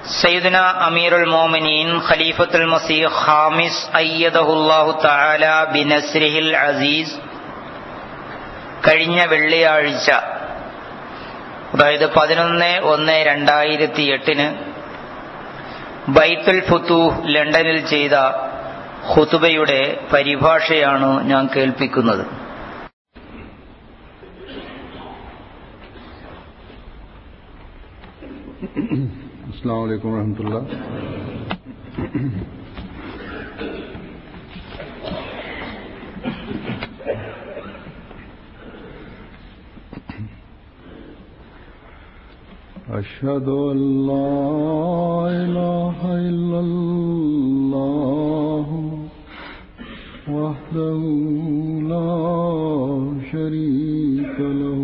സയ്യിദുന അമീറുൽ മോമിനീൻ ഖലീഫത്തുൽ മസീഹ് ഖാമിസ് അയ്യദഹുല്ലാഹു തആല ബിനസ്രിഹിൽ അസീസ് കഴിഞ്ഞ വെള്ളിയാഴ്ച അതായത് പതിനൊന്ന് ഒന്ന് രണ്ടായിരത്തി എട്ടിന് ബൈത്തുൽ ഫുത്തൂഹ് ലണ്ടനിൽ ചെയ്ത ഖുതുബയുടെ പരിഭാഷയാണ് ഞാൻ കേൾപ്പിക്കുന്നത് അസ്സാം വലൈക്കും വരഹമുല്ല أشهد أن لا إله إلا الله وحده لا شريك له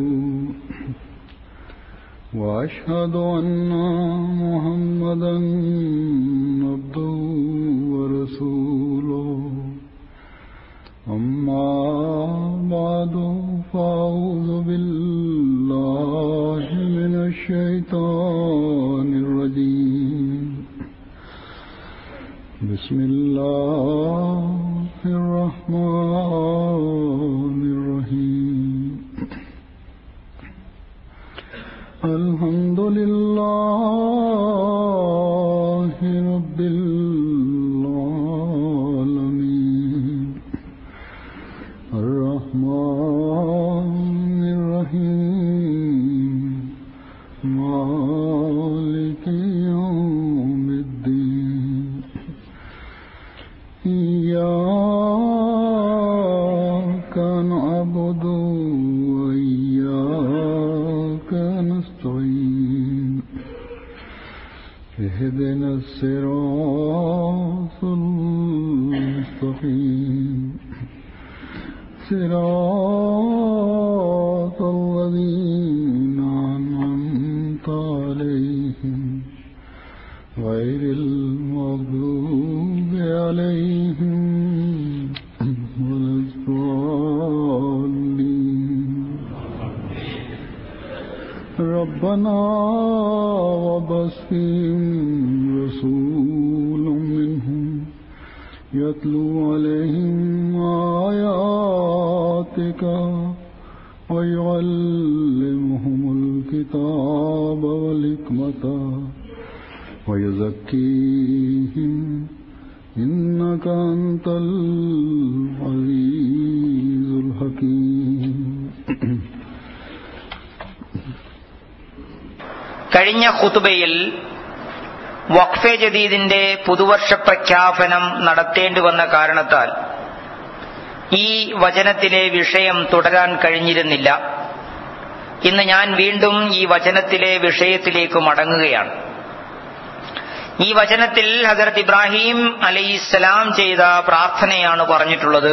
وأشهد أن محمدا عبده ورسوله أما بعد فأعوذ بالله من الشيطان الرجيم بسم الله الرحمن الرحيم الحمد لله رب العالمين الرحمن الرحيم مالك يوم الدين إياك نعبد وإياك نستعين اهدنا الصراط المستقيم صراط الذين أنعمت عليهم غير المغضوب عليهم ولا الضالين ربنا وبصهم رسولا منهم يتلو عليهم آياتك ويعلمهم الكتاب والحكمة ويزكيهم إنك أنت العزيز الحكيم കഴിഞ്ഞ ഖുതുബയിൽ വഖഫെ ജദീദിന്റെ പുതുവർഷ പ്രഖ്യാപനം നടത്തേണ്ടി വന്ന കാരണത്താൽ ഈ വചനത്തിലെ വിഷയം തുടരാൻ കഴിഞ്ഞിരുന്നില്ല ഇന്ന് ഞാൻ വീണ്ടും ഈ വചനത്തിലെ വിഷയത്തിലേക്ക് മടങ്ങുകയാണ് ഈ വചനത്തിൽ ഹസരത്ത് ഇബ്രാഹിം അലൈഹിസ്സലാം ചെയ്ത പ്രാർത്ഥനയാണ് പറഞ്ഞിട്ടുള്ളത്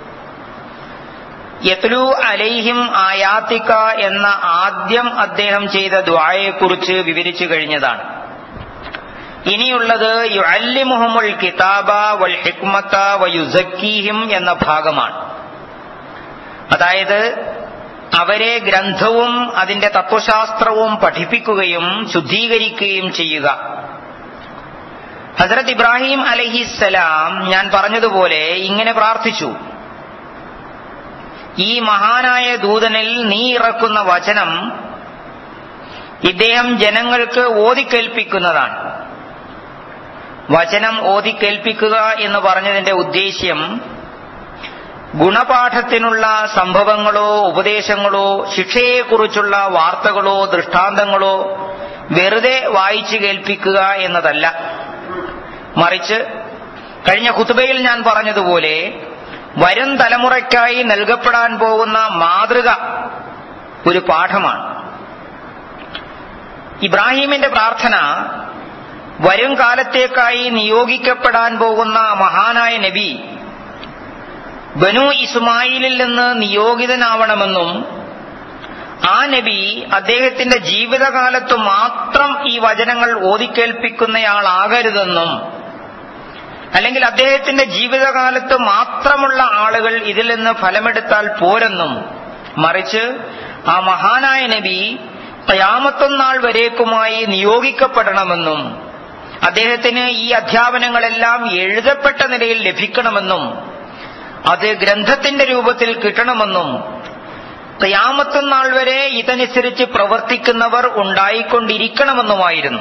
യത്ലു അലൈഹിം ആയാത്തിക്ക എന്ന ആദ്യം അദ്ദേഹം ചെയ്ത ദ്വായെക്കുറിച്ച് വിവരിച്ചു കഴിഞ്ഞതാണ് ഇനിയുള്ളത് യുഅല്ലിമുഹുമുൽ കിതാബ വൽ ഹിക്മത്ത വയുസക്കീഹിം എന്ന ഭാഗമാണ് അതായത് അവരെ ഗ്രന്ഥവും അതിന്റെ തത്വശാസ്ത്രവും പഠിപ്പിക്കുകയും ശുദ്ധീകരിക്കുകയും ചെയ്യുക ഹസരത്ത് ഇബ്രാഹിം അലഹിസലാം ഞാൻ പറഞ്ഞതുപോലെ ഇങ്ങനെ പ്രാർത്ഥിച്ചു ഈ മഹാനായ ദൂതനിൽ നീ ഇറക്കുന്ന വചനം ഇദ്ദേഹം ജനങ്ങൾക്ക് ഓതിക്കേൽപ്പിക്കുന്നതാണ് വചനം ഓതിക്കേൽപ്പിക്കുക എന്ന് പറഞ്ഞതിന്റെ ഉദ്ദേശ്യം ഗുണപാഠത്തിനുള്ള സംഭവങ്ങളോ ഉപദേശങ്ങളോ ശിക്ഷയെക്കുറിച്ചുള്ള വാർത്തകളോ ദൃഷ്ടാന്തങ്ങളോ വെറുതെ വായിച്ചു കേൾപ്പിക്കുക എന്നതല്ല മറിച്ച് കഴിഞ്ഞ കുത്തുബയിൽ ഞാൻ പറഞ്ഞതുപോലെ വരും തലമുറയ്ക്കായി നൽകപ്പെടാൻ പോകുന്ന മാതൃക ഒരു പാഠമാണ് ഇബ്രാഹിമിന്റെ പ്രാർത്ഥന വരും കാലത്തേക്കായി നിയോഗിക്കപ്പെടാൻ പോകുന്ന മഹാനായ നബി ബനു ഇസ്മായിലിൽ നിന്ന് നിയോഗിതനാവണമെന്നും ആ നബി അദ്ദേഹത്തിന്റെ ജീവിതകാലത്ത് മാത്രം ഈ വചനങ്ങൾ ഓതിക്കേൽപ്പിക്കുന്നയാളാകരുതെന്നും അല്ലെങ്കിൽ അദ്ദേഹത്തിന്റെ ജീവിതകാലത്ത് മാത്രമുള്ള ആളുകൾ ഇതിൽ നിന്ന് ഫലമെടുത്താൽ പോരെന്നും മറിച്ച് ആ മഹാനായ നബി കയാമത്തൊന്നാൾ വരേക്കുമായി നിയോഗിക്കപ്പെടണമെന്നും അദ്ദേഹത്തിന് ഈ അധ്യാപനങ്ങളെല്ലാം എഴുതപ്പെട്ട നിലയിൽ ലഭിക്കണമെന്നും അത് ഗ്രന്ഥത്തിന്റെ രൂപത്തിൽ കിട്ടണമെന്നും ക്യാമത്തുനാൾ വരെ ഇതനുസരിച്ച് പ്രവർത്തിക്കുന്നവർ ഉണ്ടായിക്കൊണ്ടിരിക്കണമെന്നുമായിരുന്നു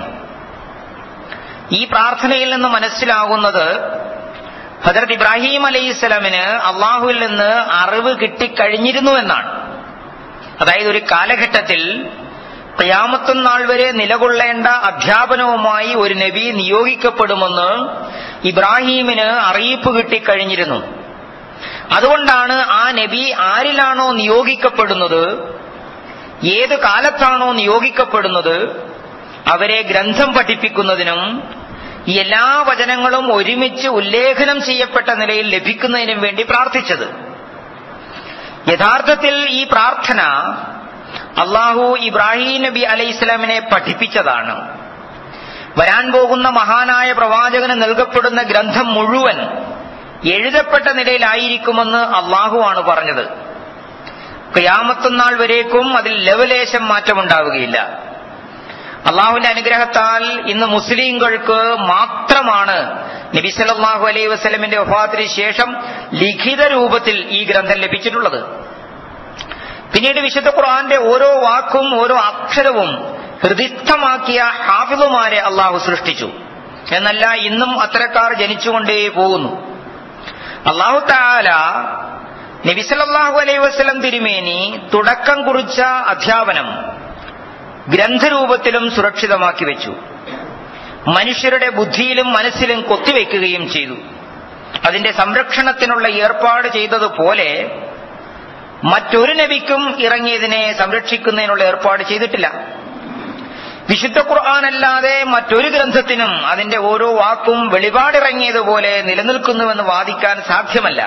ഈ പ്രാർത്ഥനയിൽ നിന്ന് മനസ്സിലാകുന്നത് ഹജറത് ഇബ്രാഹിം അലൈഹിസ്സലാമിന് അള്ളാഹുവിൽ നിന്ന് അറിവ് കിട്ടിക്കഴിഞ്ഞിരുന്നു എന്നാണ് അതായത് ഒരു കാലഘട്ടത്തിൽ ക്യാമത്തും നാൾ വരെ നിലകൊള്ളേണ്ട അധ്യാപനവുമായി ഒരു നബി നിയോഗിക്കപ്പെടുമെന്ന് ഇബ്രാഹീമിന് അറിയിപ്പ് കിട്ടിക്കഴിഞ്ഞിരുന്നു അതുകൊണ്ടാണ് ആ നബി ആരിലാണോ നിയോഗിക്കപ്പെടുന്നത് ഏത് കാലത്താണോ നിയോഗിക്കപ്പെടുന്നത് അവരെ ഗ്രന്ഥം പഠിപ്പിക്കുന്നതിനും ഈ എല്ലാ വചനങ്ങളും ഒരുമിച്ച് ഉല്ലേഖനം ചെയ്യപ്പെട്ട നിലയിൽ ലഭിക്കുന്നതിനും വേണ്ടി പ്രാർത്ഥിച്ചത് യഥാർത്ഥത്തിൽ ഈ പ്രാർത്ഥന അള്ളാഹു ഇബ്രാഹിം നബി അലൈഹി ഇസ്ലാമിനെ പഠിപ്പിച്ചതാണ് വരാൻ പോകുന്ന മഹാനായ പ്രവാചകന് നൽകപ്പെടുന്ന ഗ്രന്ഥം മുഴുവൻ എഴുതപ്പെട്ട നിലയിലായിരിക്കുമെന്ന് അള്ളാഹു ആണ് പറഞ്ഞത് ക്യാമത്തുനാൾ വരേക്കും അതിൽ ലവലേശം മാറ്റമുണ്ടാവുകയില്ല അള്ളാഹുവിന്റെ അനുഗ്രഹത്താൽ ഇന്ന് മുസ്ലിങ്ങൾക്ക് മാത്രമാണ് നബി സല്ലല്ലാഹു അലൈഹി വസല്ലമിന്റെ വഫാത്തിന് ശേഷം ലിഖിത രൂപത്തിൽ ഈ ഗ്രന്ഥം ലഭിച്ചിട്ടുള്ളത് പിന്നീട് വിശുദ്ധ ഖുർആന്റെ ഓരോ വാക്കും ഓരോ അക്ഷരവും ഹൃദിസ്ഥമാക്കിയ ഹാഫിളുമാരെ അള്ളാഹു സൃഷ്ടിച്ചു എന്നല്ല ഇന്നും അത്തരക്കാർ ജനിച്ചുകൊണ്ടേ പോകുന്നു അള്ളാഹു താല നബിസലല്ലാഹു അലൈഹി വസ്ലം തിരുമേനി തുടക്കം കുറിച്ച അധ്യാപനം ഗ്രന്ഥരൂപത്തിലും സുരക്ഷിതമാക്കി വെച്ചു മനുഷ്യരുടെ ബുദ്ധിയിലും മനസ്സിലും കൊത്തിവെക്കുകയും ചെയ്തു അതിന്റെ സംരക്ഷണത്തിനുള്ള ഏർപ്പാട് ചെയ്തതുപോലെ മറ്റൊരു നബിക്കും ഇറങ്ങിയതിനെ സംരക്ഷിക്കുന്നതിനുള്ള ഏർപ്പാട് ചെയ്തിട്ടില്ല വിശുദ്ധ ഖുർആാനല്ലാതെ മറ്റൊരു ഗ്രന്ഥത്തിനും അതിന്റെ ഓരോ വാക്കും വെളിപാടിറങ്ങിയതുപോലെ നിലനിൽക്കുന്നുവെന്ന് വാദിക്കാൻ സാധ്യമല്ല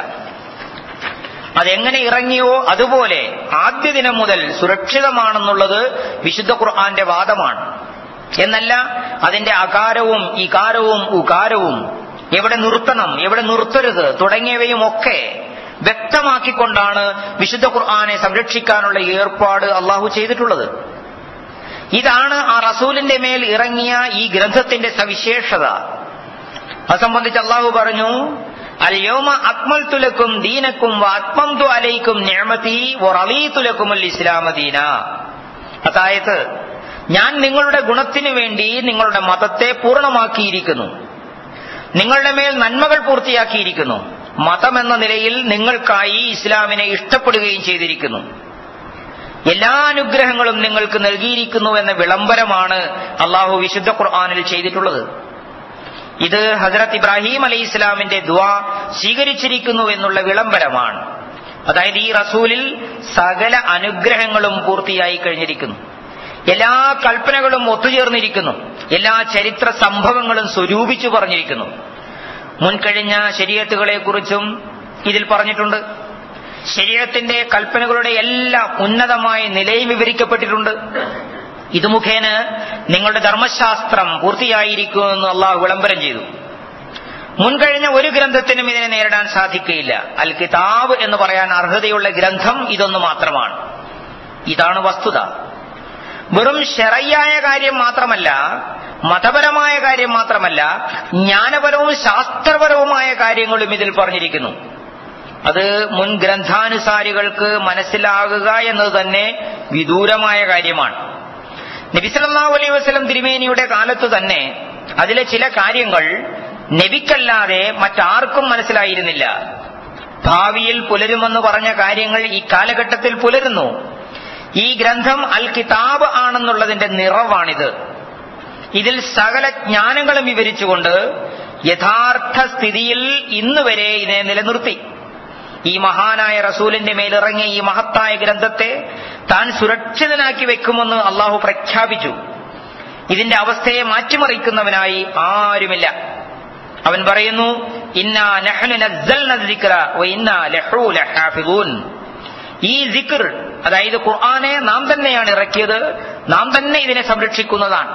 അതെങ്ങനെ ഇറങ്ങിയോ അതുപോലെ ആദ്യ ദിനം മുതൽ സുരക്ഷിതമാണെന്നുള്ളത് വിശുദ്ധ ഖുർആന്റെ വാദമാണ് എന്നല്ല അതിന്റെ അകാരവും ഇകാരവും ഉകാരവും എവിടെ നിർത്തണം എവിടെ നിർത്തരുത് തുടങ്ങിയവയുമൊക്കെ വ്യക്തമാക്കിക്കൊണ്ടാണ് വിശുദ്ധ ഖുർആനെ സംരക്ഷിക്കാനുള്ള ഏർപ്പാട് അള്ളാഹു ചെയ്തിട്ടുള്ളത് ഇതാണ് ആ റസൂലിന്റെ മേൽ ഇറങ്ങിയ ഈ ഗ്രന്ഥത്തിന്റെ സവിശേഷത അത് സംബന്ധിച്ച് അള്ളാഹു പറഞ്ഞു അൽയോമ അക്മൽ തുലക്കും ദീനക്കും അത്മംതു അലൈക്കും ഞാമതി തുലക്കും ഇസ്ലാമ ദീന അതായത് ഞാൻ നിങ്ങളുടെ ഗുണത്തിനു വേണ്ടി നിങ്ങളുടെ മതത്തെ പൂർണ്ണമാക്കിയിരിക്കുന്നു നിങ്ങളുടെ മേൽ നന്മകൾ പൂർത്തിയാക്കിയിരിക്കുന്നു മതം എന്ന നിലയിൽ നിങ്ങൾക്കായി ഇസ്ലാമിനെ ഇഷ്ടപ്പെടുകയും ചെയ്തിരിക്കുന്നു എല്ലാ അനുഗ്രഹങ്ങളും നിങ്ങൾക്ക് നൽകിയിരിക്കുന്നു എന്ന വിളംബരമാണ് അള്ളാഹു വിശുദ്ധ ഖുർആാനിൽ ചെയ്തിട്ടുള്ളത് ഇത് ഹസരത്ത് ഇബ്രാഹിം അലൈഹി ഇസ്ലാമിന്റെ ദുവാ സ്വീകരിച്ചിരിക്കുന്നു എന്നുള്ള വിളംബരമാണ് അതായത് ഈ റസൂലിൽ സകല അനുഗ്രഹങ്ങളും പൂർത്തിയായി കഴിഞ്ഞിരിക്കുന്നു എല്ലാ കൽപ്പനകളും ഒത്തുചേർന്നിരിക്കുന്നു എല്ലാ ചരിത്ര സംഭവങ്ങളും സ്വരൂപിച്ചു പറഞ്ഞിരിക്കുന്നു മുൻകഴിഞ്ഞ ശരീരത്തുകളെ കുറിച്ചും ഇതിൽ പറഞ്ഞിട്ടുണ്ട് ശരീരത്തിന്റെ കൽപ്പനകളുടെ എല്ലാ ഉന്നതമായ നിലയും വിവരിക്കപ്പെട്ടിട്ടുണ്ട് ഇത് മുഖേന നിങ്ങളുടെ ധർമ്മശാസ്ത്രം പൂർത്തിയായിരിക്കുമെന്ന് അള്ളാഹു വിളംബരം ചെയ്തു മുൻകഴിഞ്ഞ ഒരു ഗ്രന്ഥത്തിനും ഇതിനെ നേരിടാൻ സാധിക്കുകയില്ല അൽ കിതാബ് എന്ന് പറയാൻ അർഹതയുള്ള ഗ്രന്ഥം ഇതൊന്നു മാത്രമാണ് ഇതാണ് വസ്തുത വെറും ഷെറയ്യായ കാര്യം മാത്രമല്ല മതപരമായ കാര്യം മാത്രമല്ല ജ്ഞാനപരവും ശാസ്ത്രപരവുമായ കാര്യങ്ങളും ഇതിൽ പറഞ്ഞിരിക്കുന്നു അത് മുൻ ഗ്രന്ഥാനുസാരികൾക്ക് മനസ്സിലാകുക എന്നത് തന്നെ വിദൂരമായ കാര്യമാണ് നബിസലല്ലാഹു അലൈഹി വസ്ലം തിരുമേനിയുടെ കാലത്തു തന്നെ അതിലെ ചില കാര്യങ്ങൾ നബിക്കല്ലാതെ മറ്റാർക്കും മനസ്സിലായിരുന്നില്ല ഭാവിയിൽ പുലരുമെന്ന് പറഞ്ഞ കാര്യങ്ങൾ ഈ കാലഘട്ടത്തിൽ പുലരുന്നു ഈ ഗ്രന്ഥം അൽ കിതാബ് ആണെന്നുള്ളതിന്റെ നിറവാണിത് ഇതിൽ സകല ജ്ഞാനങ്ങളും വിവരിച്ചുകൊണ്ട് യഥാർത്ഥ സ്ഥിതിയിൽ ഇന്ന് വരെ ഇതിനെ നിലനിർത്തി ഈ മഹാനായ റസൂലിന്റെ മേലിറങ്ങിയ ഈ മഹത്തായ ഗ്രന്ഥത്തെ താൻ സുരക്ഷിതനാക്കി വെക്കുമെന്ന് അള്ളാഹു പ്രഖ്യാപിച്ചു ഇതിന്റെ അവസ്ഥയെ മാറ്റിമറിക്കുന്നവനായി ആരുമില്ല അവൻ പറയുന്നു ഇന്നാ നഹ്നു നസ്സൽന ദിക്ര വ ഇന്നാ ലഹു ലഹാഫിദൂൻ ഈ സിക്ർ അതായത് ഖുർആനെ നാം തന്നെയാണ് ഇറക്കിയത് നാം തന്നെ ഇതിനെ സംരക്ഷിക്കുന്നതാണ്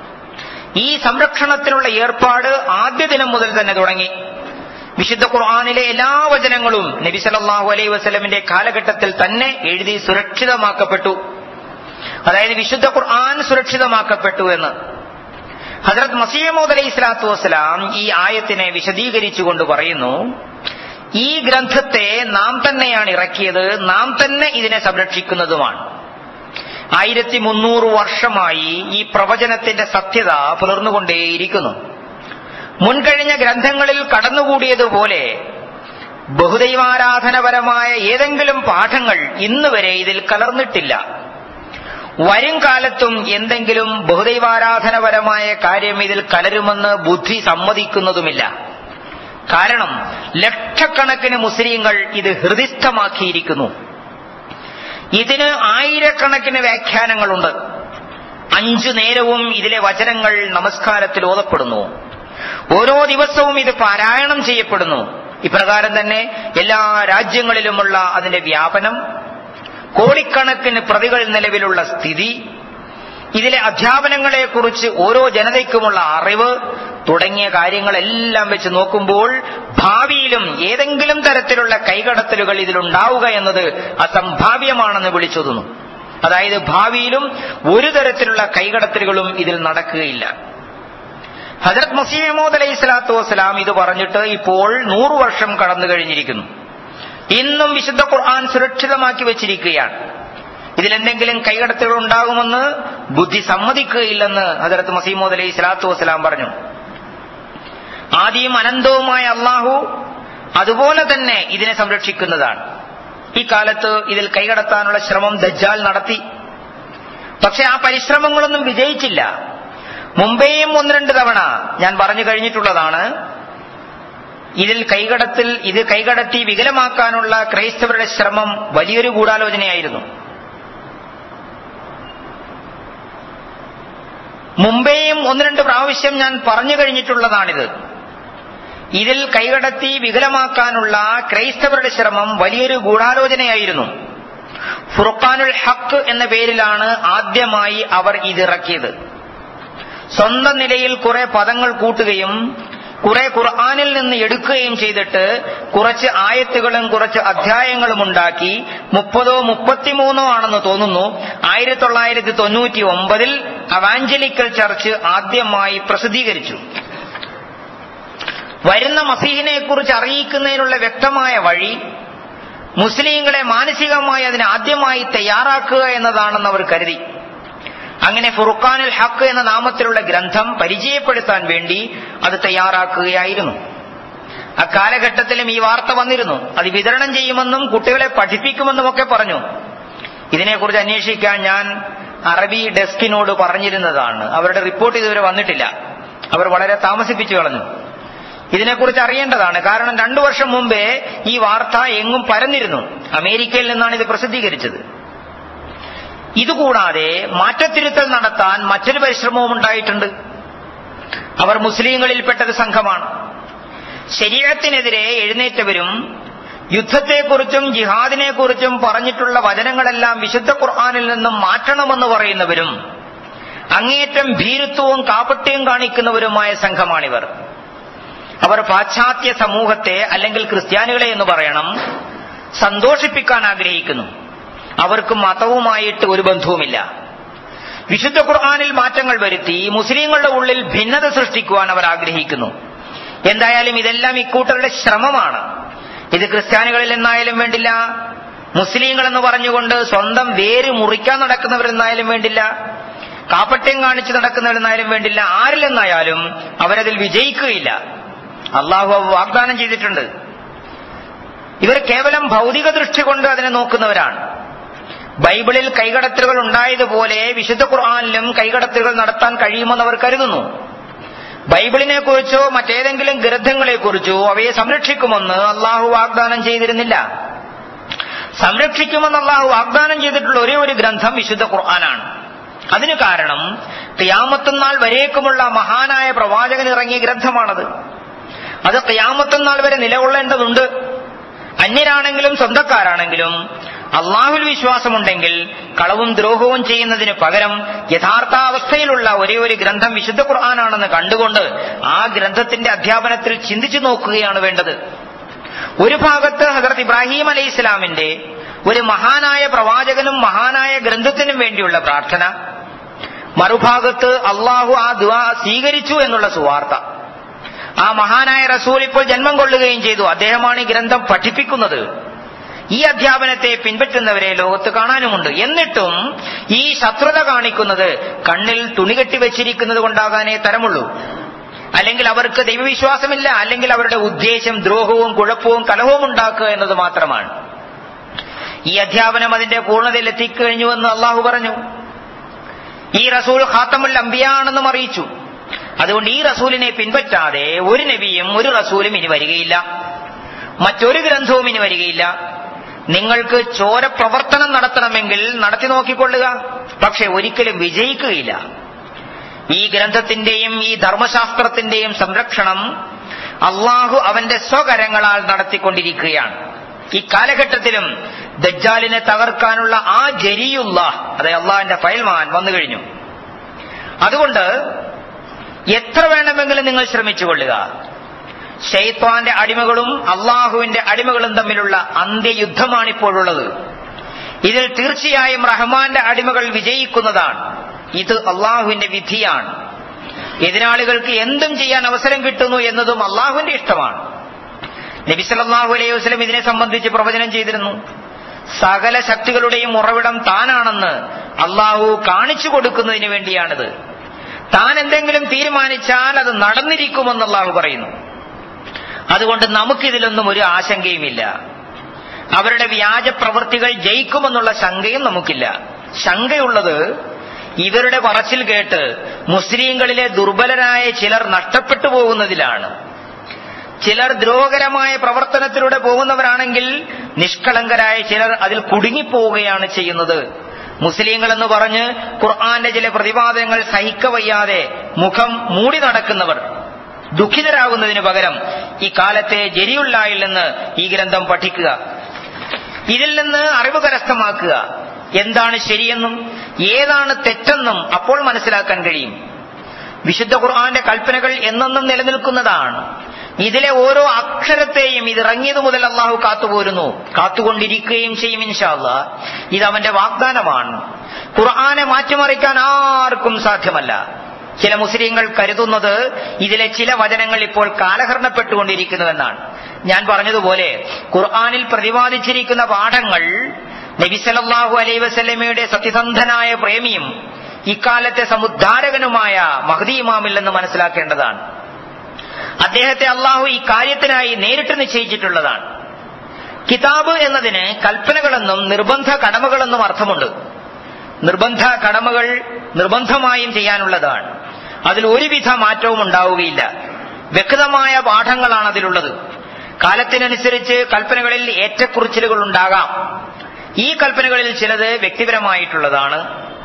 ഈ സംരക്ഷണത്തിനുള്ള ഏർപ്പാട് ആദ്യ ദിനം മുതൽ തന്നെ തുടങ്ങി വിശുദ്ധ ഖുർആാനിലെ എല്ലാ വചനങ്ങളും നബി സല്ലല്ലാഹു അലൈഹി വസല്ലമിന്റെ കാലഘട്ടത്തിൽ തന്നെ എഴുതി സുരക്ഷിതമാക്കപ്പെട്ടു അതായത് വിശുദ്ധ ഖുർആൻ സുരക്ഷിതമാക്കപ്പെട്ടു എന്ന് ഹജറത് മസീമോദ് അലൈഹി സ്വലാത്തു വസ്സലാം ഈ ആയത്തിനെ വിശദീകരിച്ചുകൊണ്ട് പറയുന്നു ഈ ഗ്രന്ഥത്തെ നാം തന്നെയാണ് ഇറക്കിയത് നാം തന്നെ ഇതിനെ സംരക്ഷിക്കുന്നതുമാണ് ആയിരത്തി മുന്നൂറ് വർഷമായി ഈ പ്രവചനത്തിന്റെ സത്യത പുലർന്നുകൊണ്ടേയിരിക്കുന്നു മുൻകഴിഞ്ഞ ഗ്രന്ഥങ്ങളിൽ കടന്നുകൂടിയതുപോലെ ബഹുദൈവാരാധനപരമായ ഏതെങ്കിലും പാഠങ്ങൾ ഇന്ന് വരെ ഇതിൽ കലർന്നിട്ടില്ല വരും കാലത്തും എന്തെങ്കിലും ബഹുദൈവാരാധനപരമായ കാര്യം ഇതിൽ കലരുമെന്ന് ബുദ്ധി സമ്മതിക്കുന്നതുമില്ല കാരണം ലക്ഷക്കണക്കിന് മുസ്ലിങ്ങൾ ഇത് ഹൃദിസ്ഥമാക്കിയിരിക്കുന്നു ഇതിന് ആയിരക്കണക്കിന് വ്യാഖ്യാനങ്ങളുണ്ട് അഞ്ചു നേരവും ഇതിലെ വചനങ്ങൾ നമസ്കാരത്തിൽ ഓതപ്പെടുന്നു ഓരോ ദിവസവും ഇത് പാരായണം ചെയ്യപ്പെടുന്നു ഇപ്രകാരം തന്നെ എല്ലാ രാജ്യങ്ങളിലുമുള്ള അതിന്റെ വ്യാപനം കോടിക്കണക്കിന് പ്രതികൾ നിലവിലുള്ള സ്ഥിതി ഇതിലെ അധ്യാപനങ്ങളെക്കുറിച്ച് ഓരോ ജനതയ്ക്കുമുള്ള അറിവ് തുടങ്ങിയ കാര്യങ്ങളെല്ലാം വെച്ച് നോക്കുമ്പോൾ ഭാവിയിലും ഏതെങ്കിലും തരത്തിലുള്ള കൈകടത്തലുകൾ ഇതിലുണ്ടാവുക എന്നത് അസംഭാവ്യമാണെന്ന് വിളിച്ചോതുന്നു അതായത് ഭാവിയിലും ഒരു തരത്തിലുള്ള കൈകടത്തലുകളും ഇതിൽ നടക്കുകയില്ല ഹജറത് മസീമോദ് അലൈഹി സ്വലാത്തു വസ്സലാം ഇത് പറഞ്ഞിട്ട് ഇപ്പോൾ നൂറു വർഷം കടന്നു കഴിഞ്ഞിരിക്കുന്നു ഇന്നും വിശുദ്ധ ഖുർആൻ സുരക്ഷിതമാക്കി വെച്ചിരിക്കുകയാണ് ഇതിലെന്തെങ്കിലും കൈകടത്തലുകൾ ഉണ്ടാകുമെന്ന് ബുദ്ധി സമ്മതിക്കുകയില്ലെന്ന് ഹജറത്ത് മസീമോദ് അലൈഹി സ്വലാത്തു വസ്സലാം പറഞ്ഞു ആദ്യം അനന്തവുമായ അള്ളാഹു അതുപോലെ തന്നെ ഇതിനെ സംരക്ഷിക്കുന്നതാണ് ഈ കാലത്ത് ഇതിൽ കൈകടത്താനുള്ള ശ്രമം ദജ്ജാൽ നടത്തി പക്ഷെ ആ പരിശ്രമങ്ങളൊന്നും വിജയിച്ചില്ല മുമ്പേയും ഒന്ന് രണ്ട് തവണ ഞാൻ പറഞ്ഞു കഴിഞ്ഞിട്ടുള്ളതാണ് ഇതിൽ കൈകടത്തിൽ ഇത് കൈകടത്തി വികലമാക്കാനുള്ള ക്രൈസ്തവരുടെ ശ്രമം വലിയൊരു ഗൂഢാലോചനയായിരുന്നു മുമ്പേയും ഒന്ന് രണ്ട് പ്രാവശ്യം ഞാൻ പറഞ്ഞു കഴിഞ്ഞിട്ടുള്ളതാണിത് ഇതിൽ കൈകടത്തി വികലമാക്കാനുള്ള ക്രൈസ്തവരുടെ ശ്രമം വലിയൊരു ഗൂഢാലോചനയായിരുന്നു ഫുർഖാനുൽ ഹക്ക് എന്ന പേരിലാണ് ആദ്യമായി അവർ ഇതിറക്കിയത് സ്വന്തം നിലയിൽ കുറെ പദങ്ങൾ കൂട്ടുകയും കുറെ ഖുർആാനിൽ നിന്ന് എടുക്കുകയും ചെയ്തിട്ട് കുറച്ച് ആയത്തുകളും കുറച്ച് അധ്യായങ്ങളും ഉണ്ടാക്കി മുപ്പതോ മുപ്പത്തിമൂന്നോ ആണെന്ന് തോന്നുന്നു ആയിരത്തി തൊള്ളായിരത്തി തൊണ്ണൂറ്റി ഒമ്പതിൽ അവാഞ്ചലിക്കൽ ചർച്ച് ആദ്യമായി പ്രസിദ്ധീകരിച്ചു വരുന്ന മസീഹിനെ കുറിച്ച് അറിയിക്കുന്നതിനുള്ള വ്യക്തമായ വഴി മുസ്ലിങ്ങളെ മാനസികമായി അതിനെ ആദ്യമായി തയ്യാറാക്കുക എന്നതാണെന്ന് അവർ കരുതി അങ്ങനെ ഫുർഖാനുൽ ഹക്ക് എന്ന നാമത്തിലുള്ള ഗ്രന്ഥം പരിചയപ്പെടുത്താൻ വേണ്ടി അത് തയ്യാറാക്കുകയായിരുന്നു അക്കാലഘട്ടത്തിലും ഈ വാർത്ത വന്നിരുന്നു അത് വിതരണം ചെയ്യുമെന്നും കുട്ടികളെ പഠിപ്പിക്കുമെന്നും ഒക്കെ പറഞ്ഞു ഇതിനെക്കുറിച്ച് അന്വേഷിക്കാൻ ഞാൻ അറബി ഡെസ്കിനോട് പറഞ്ഞിരുന്നതാണ് അവരുടെ റിപ്പോർട്ട് ഇതുവരെ വന്നിട്ടില്ല അവർ വളരെ താമസിപ്പിച്ചു കളഞ്ഞു ഇതിനെക്കുറിച്ച് അറിയേണ്ടതാണ് കാരണം രണ്ടു വർഷം മുമ്പേ ഈ വാർത്ത എങ്ങും പരന്നിരുന്നു അമേരിക്കയിൽ നിന്നാണ് ഇത് പ്രസിദ്ധീകരിച്ചത് ഇതുകൂടാതെ മാറ്റത്തിരുത്തൽ നടത്താൻ മറ്റൊരു പരിശ്രമവും ഉണ്ടായിട്ടുണ്ട് അവർ മുസ്ലിങ്ങളിൽപ്പെട്ട സംഘമാണ് ശരീരത്തിനെതിരെ എഴുന്നേറ്റവരും യുദ്ധത്തെക്കുറിച്ചും ജിഹാദിനെക്കുറിച്ചും പറഞ്ഞിട്ടുള്ള വചനങ്ങളെല്ലാം വിശുദ്ധ ഖുർആാനിൽ നിന്നും മാറ്റണമെന്ന് പറയുന്നവരും അങ്ങേയറ്റം ഭീരുത്വവും കാപട്യവും കാണിക്കുന്നവരുമായ സംഘമാണിവർ അവർ പാശ്ചാത്യ സമൂഹത്തെ അല്ലെങ്കിൽ ക്രിസ്ത്യാനികളെ എന്ന് പറയണം സന്തോഷിപ്പിക്കാൻ ആഗ്രഹിക്കുന്നു അവർക്ക് മതവുമായിട്ട് ഒരു ബന്ധവുമില്ല വിശുദ്ധ ഖുർആാനിൽ മാറ്റങ്ങൾ വരുത്തി മുസ്ലിങ്ങളുടെ ഉള്ളിൽ ഭിന്നത സൃഷ്ടിക്കുവാൻ അവർ ആഗ്രഹിക്കുന്നു എന്തായാലും ഇതെല്ലാം ഇക്കൂട്ടരുടെ ശ്രമമാണ് ഇത് ക്രിസ്ത്യാനികളിൽ എന്നായാലും വേണ്ടില്ല മുസ്ലിങ്ങൾ എന്ന് പറഞ്ഞുകൊണ്ട് സ്വന്തം വേര് മുറിക്കാൻ നടക്കുന്നവരെന്നായാലും വേണ്ടില്ല കാപ്പട്യം കാണിച്ച് നടക്കുന്നവരെന്നായാലും വേണ്ടില്ല ആരിലെന്നായാലും അവരതിൽ വിജയിക്കുകയില്ല അള്ളാഹു വാഗ്ദാനം ചെയ്തിട്ടുണ്ട് ഇവർ കേവലം ഭൗതിക ദൃഷ്ടി കൊണ്ട് അതിനെ നോക്കുന്നവരാണ് ബൈബിളിൽ കൈകടത്തലുകൾ ഉണ്ടായതുപോലെ വിശുദ്ധ ഖുർആാനിലും കൈകടത്തലുകൾ നടത്താൻ കഴിയുമെന്ന് അവർ കരുതുന്നു ബൈബിളിനെ കുറിച്ചോ മറ്റേതെങ്കിലും ഗ്രന്ഥങ്ങളെക്കുറിച്ചോ അവയെ സംരക്ഷിക്കുമെന്ന് അള്ളാഹു വാഗ്ദാനം ചെയ്തിരുന്നില്ല സംരക്ഷിക്കുമെന്ന് അള്ളാഹു വാഗ്ദാനം ചെയ്തിട്ടുള്ള ഒരേ ഒരു ഗ്രന്ഥം വിശുദ്ധ ഖുർആനാണ് അതിന് കാരണം ക്യാമത്തുനാൾ വരേക്കുമുള്ള മഹാനായ പ്രവാചകൻ ഇറങ്ങിയ ഗ്രന്ഥമാണത് അത് ക്യാമത്തുനാൾ വരെ നിലകൊള്ളേണ്ടതുണ്ട് അന്യരാണെങ്കിലും സ്വന്തക്കാരാണെങ്കിലും അള്ളാഹുൽ വിശ്വാസമുണ്ടെങ്കിൽ കളവും ദ്രോഹവും ചെയ്യുന്നതിന് പകരം യഥാർത്ഥാവസ്ഥയിലുള്ള ഒരേ ഒരു ഗ്രന്ഥം വിശുദ്ധ ഖുർആാനാണെന്ന് കണ്ടുകൊണ്ട് ആ ഗ്രന്ഥത്തിന്റെ അധ്യാപനത്തിൽ ചിന്തിച്ചു നോക്കുകയാണ് വേണ്ടത് ഒരു ഭാഗത്ത് ഹസരത്ത് ഇബ്രാഹിം അലൈഹി ഇസ്ലാമിന്റെ ഒരു മഹാനായ പ്രവാചകനും മഹാനായ ഗ്രന്ഥത്തിനും വേണ്ടിയുള്ള പ്രാർത്ഥന മറുഭാഗത്ത് അള്ളാഹു ആ ദുആ സ്വീകരിച്ചു എന്നുള്ള സുവാർത്ത ആ മഹാനായ റസൂൽ ഇപ്പോൾ ജന്മം കൊള്ളുകയും ചെയ്തു അദ്ദേഹമാണ് ഈ ഗ്രന്ഥം പഠിപ്പിക്കുന്നത് ഈ അധ്യാപനത്തെ പിൻപറ്റുന്നവരെ ലോകത്ത് കാണാനുമുണ്ട് എന്നിട്ടും ഈ ശത്രുത കാണിക്കുന്നത് കണ്ണിൽ തുണികെട്ടി വെച്ചിരിക്കുന്നത് കൊണ്ടാകാനേ തരമുള്ളൂ അല്ലെങ്കിൽ അവർക്ക് ദൈവവിശ്വാസമില്ല അല്ലെങ്കിൽ അവരുടെ ഉദ്ദേശം ദ്രോഹവും കുഴപ്പവും കലഹവും ഉണ്ടാക്കുക എന്നത് മാത്രമാണ് ഈ അധ്യാപനം അതിന്റെ പൂർണ്ണതയിൽ എത്തിക്കഴിഞ്ഞുവെന്ന് അള്ളാഹു പറഞ്ഞു ഈ റസൂൽ ഖാത്തമുൽ അംബിയാണെന്നും അറിയിച്ചു അതുകൊണ്ട് ഈ റസൂലിനെ പിൻപറ്റാതെ ഒരു നബിയും ഒരു റസൂലും ഇനി വരികയില്ല മറ്റൊരു ഗ്രന്ഥവും ഇനി വരികയില്ല നിങ്ങൾക്ക് ചോര പ്രവർത്തനം നടത്തണമെങ്കിൽ നടത്തി നോക്കിക്കൊള്ളുക പക്ഷെ ഒരിക്കലും വിജയിക്കുകയില്ല ഈ ഗ്രന്ഥത്തിന്റെയും ഈ ധർമ്മശാസ്ത്രത്തിന്റെയും സംരക്ഷണം അള്ളാഹു അവന്റെ സ്വകരങ്ങളാൽ നടത്തിക്കൊണ്ടിരിക്കുകയാണ് ഈ കാലഘട്ടത്തിലും ദജ്ജാലിനെ തകർക്കാനുള്ള ആ ജരിയുള്ള അതെ അള്ളാഹിന്റെ ഫയൽമാൻ വന്നു കഴിഞ്ഞു അതുകൊണ്ട് എത്ര വേണമെങ്കിലും നിങ്ങൾ ശ്രമിച്ചുകൊള്ളുക ഷെയ്ത്വാന്റെ അടിമകളും അള്ളാഹുവിന്റെ അടിമകളും തമ്മിലുള്ള അന്ത്യയുദ്ധമാണ് ഇപ്പോഴുള്ളത് ഇതിൽ തീർച്ചയായും റഹ്മാന്റെ അടിമകൾ വിജയിക്കുന്നതാണ് ഇത് അള്ളാഹുവിന്റെ വിധിയാണ് എതിരാളികൾക്ക് എന്തും ചെയ്യാൻ അവസരം കിട്ടുന്നു എന്നതും അള്ളാഹുവിന്റെ ഇഷ്ടമാണ് നബിസല്ലാഹു അലൈഹി വസ്ലം ഇതിനെ സംബന്ധിച്ച് പ്രവചനം ചെയ്തിരുന്നു സകല ശക്തികളുടെയും ഉറവിടം താനാണെന്ന് അള്ളാഹു കാണിച്ചു കൊടുക്കുന്നതിന് വേണ്ടിയാണിത് താൻ എന്തെങ്കിലും തീരുമാനിച്ചാൽ അത് നടന്നിരിക്കുമെന്ന് അള്ളാഹു പറയുന്നു അതുകൊണ്ട് നമുക്കിതിലൊന്നും ഒരു ആശങ്കയുമില്ല അവരുടെ വ്യാജ പ്രവൃത്തികൾ ജയിക്കുമെന്നുള്ള ശങ്കയും നമുക്കില്ല ശങ്കയുള്ളത് ഇവരുടെ പറച്ചിൽ കേട്ട് മുസ്ലിങ്ങളിലെ ദുർബലരായ ചിലർ നഷ്ടപ്പെട്ടു പോകുന്നതിലാണ് ചിലർ ദ്രോഹകരമായ പ്രവർത്തനത്തിലൂടെ പോകുന്നവരാണെങ്കിൽ നിഷ്കളങ്കരായ ചിലർ അതിൽ കുടുങ്ങിപ്പോവുകയാണ് ചെയ്യുന്നത് മുസ്ലിങ്ങൾ എന്ന് പറഞ്ഞ് ഖുർആന്റെ ചില പ്രതിപാദനങ്ങൾ സഹിക്കവയ്യാതെ മുഖം മൂടി നടക്കുന്നവർ ദുഃഖിതരാകുന്നതിന് പകരം ഈ കാലത്തെ ജരിയുള്ളായിൽ നിന്ന് ഈ ഗ്രന്ഥം പഠിക്കുക ഇതിൽ നിന്ന് അറിവ് കരസ്ഥമാക്കുക എന്താണ് ശരിയെന്നും ഏതാണ് തെറ്റെന്നും അപ്പോൾ മനസ്സിലാക്കാൻ കഴിയും വിശുദ്ധ ഖുർആന്റെ കൽപ്പനകൾ എന്നെന്നും നിലനിൽക്കുന്നതാണ് ഇതിലെ ഓരോ അക്ഷരത്തെയും ഇത് ഇറങ്ങിയതു മുതൽ അള്ളാഹു കാത്തുപോരുന്നു കാത്തുകൊണ്ടിരിക്കുകയും ചെയ്യും ഇൻഷാല്ല ഇത് അവന്റെ വാഗ്ദാനമാണ് ഖുർആനെ മാറ്റിമറിക്കാൻ ആർക്കും സാധ്യമല്ല ചില മുസ്ലിങ്ങൾ കരുതുന്നത് ഇതിലെ ചില വചനങ്ങൾ ഇപ്പോൾ കാലഹരണപ്പെട്ടുകൊണ്ടിരിക്കുന്നുവെന്നാണ് ഞാൻ പറഞ്ഞതുപോലെ ഖുർആാനിൽ പ്രതിപാദിച്ചിരിക്കുന്ന പാഠങ്ങൾ നബിസലല്ലാഹു അലൈ വസല്ലമയുടെ സത്യസന്ധനായ പ്രേമിയും ഇക്കാലത്തെ സമുദ്ധാരകനുമായ മഹദി ഇമാമിൽ നിന്ന് മനസ്സിലാക്കേണ്ടതാണ് അദ്ദേഹത്തെ അള്ളാഹു ഈ കാര്യത്തിനായി നേരിട്ട് നിശ്ചയിച്ചിട്ടുള്ളതാണ് കിതാബ് എന്നതിന് കൽപ്പനകളെന്നും നിർബന്ധ കടമകളെന്നും അർത്ഥമുണ്ട് നിർബന്ധ കടമകൾ നിർബന്ധമായും ചെയ്യാനുള്ളതാണ് അതിൽ ഒരുവിധ മാറ്റവും ഉണ്ടാവുകയില്ല വ്യക്തമായ പാഠങ്ങളാണ് അതിലുള്ളത് കാലത്തിനനുസരിച്ച് കൽപ്പനകളിൽ ഏറ്റക്കുറിച്ചിലുകൾ ഉണ്ടാകാം ഈ കൽപ്പനകളിൽ ചിലത് വ്യക്തിപരമായിട്ടുള്ളതാണ്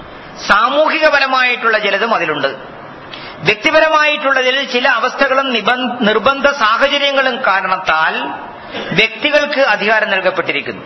സാമൂഹികപരമായിട്ടുള്ള ചിലതും അതിലുണ്ട് വ്യക്തിപരമായിട്ടുള്ളതിൽ ചില അവസ്ഥകളും നിർബന്ധ സാഹചര്യങ്ങളും കാരണത്താൽ വ്യക്തികൾക്ക് അധികാരം നൽകപ്പെട്ടിരിക്കുന്നു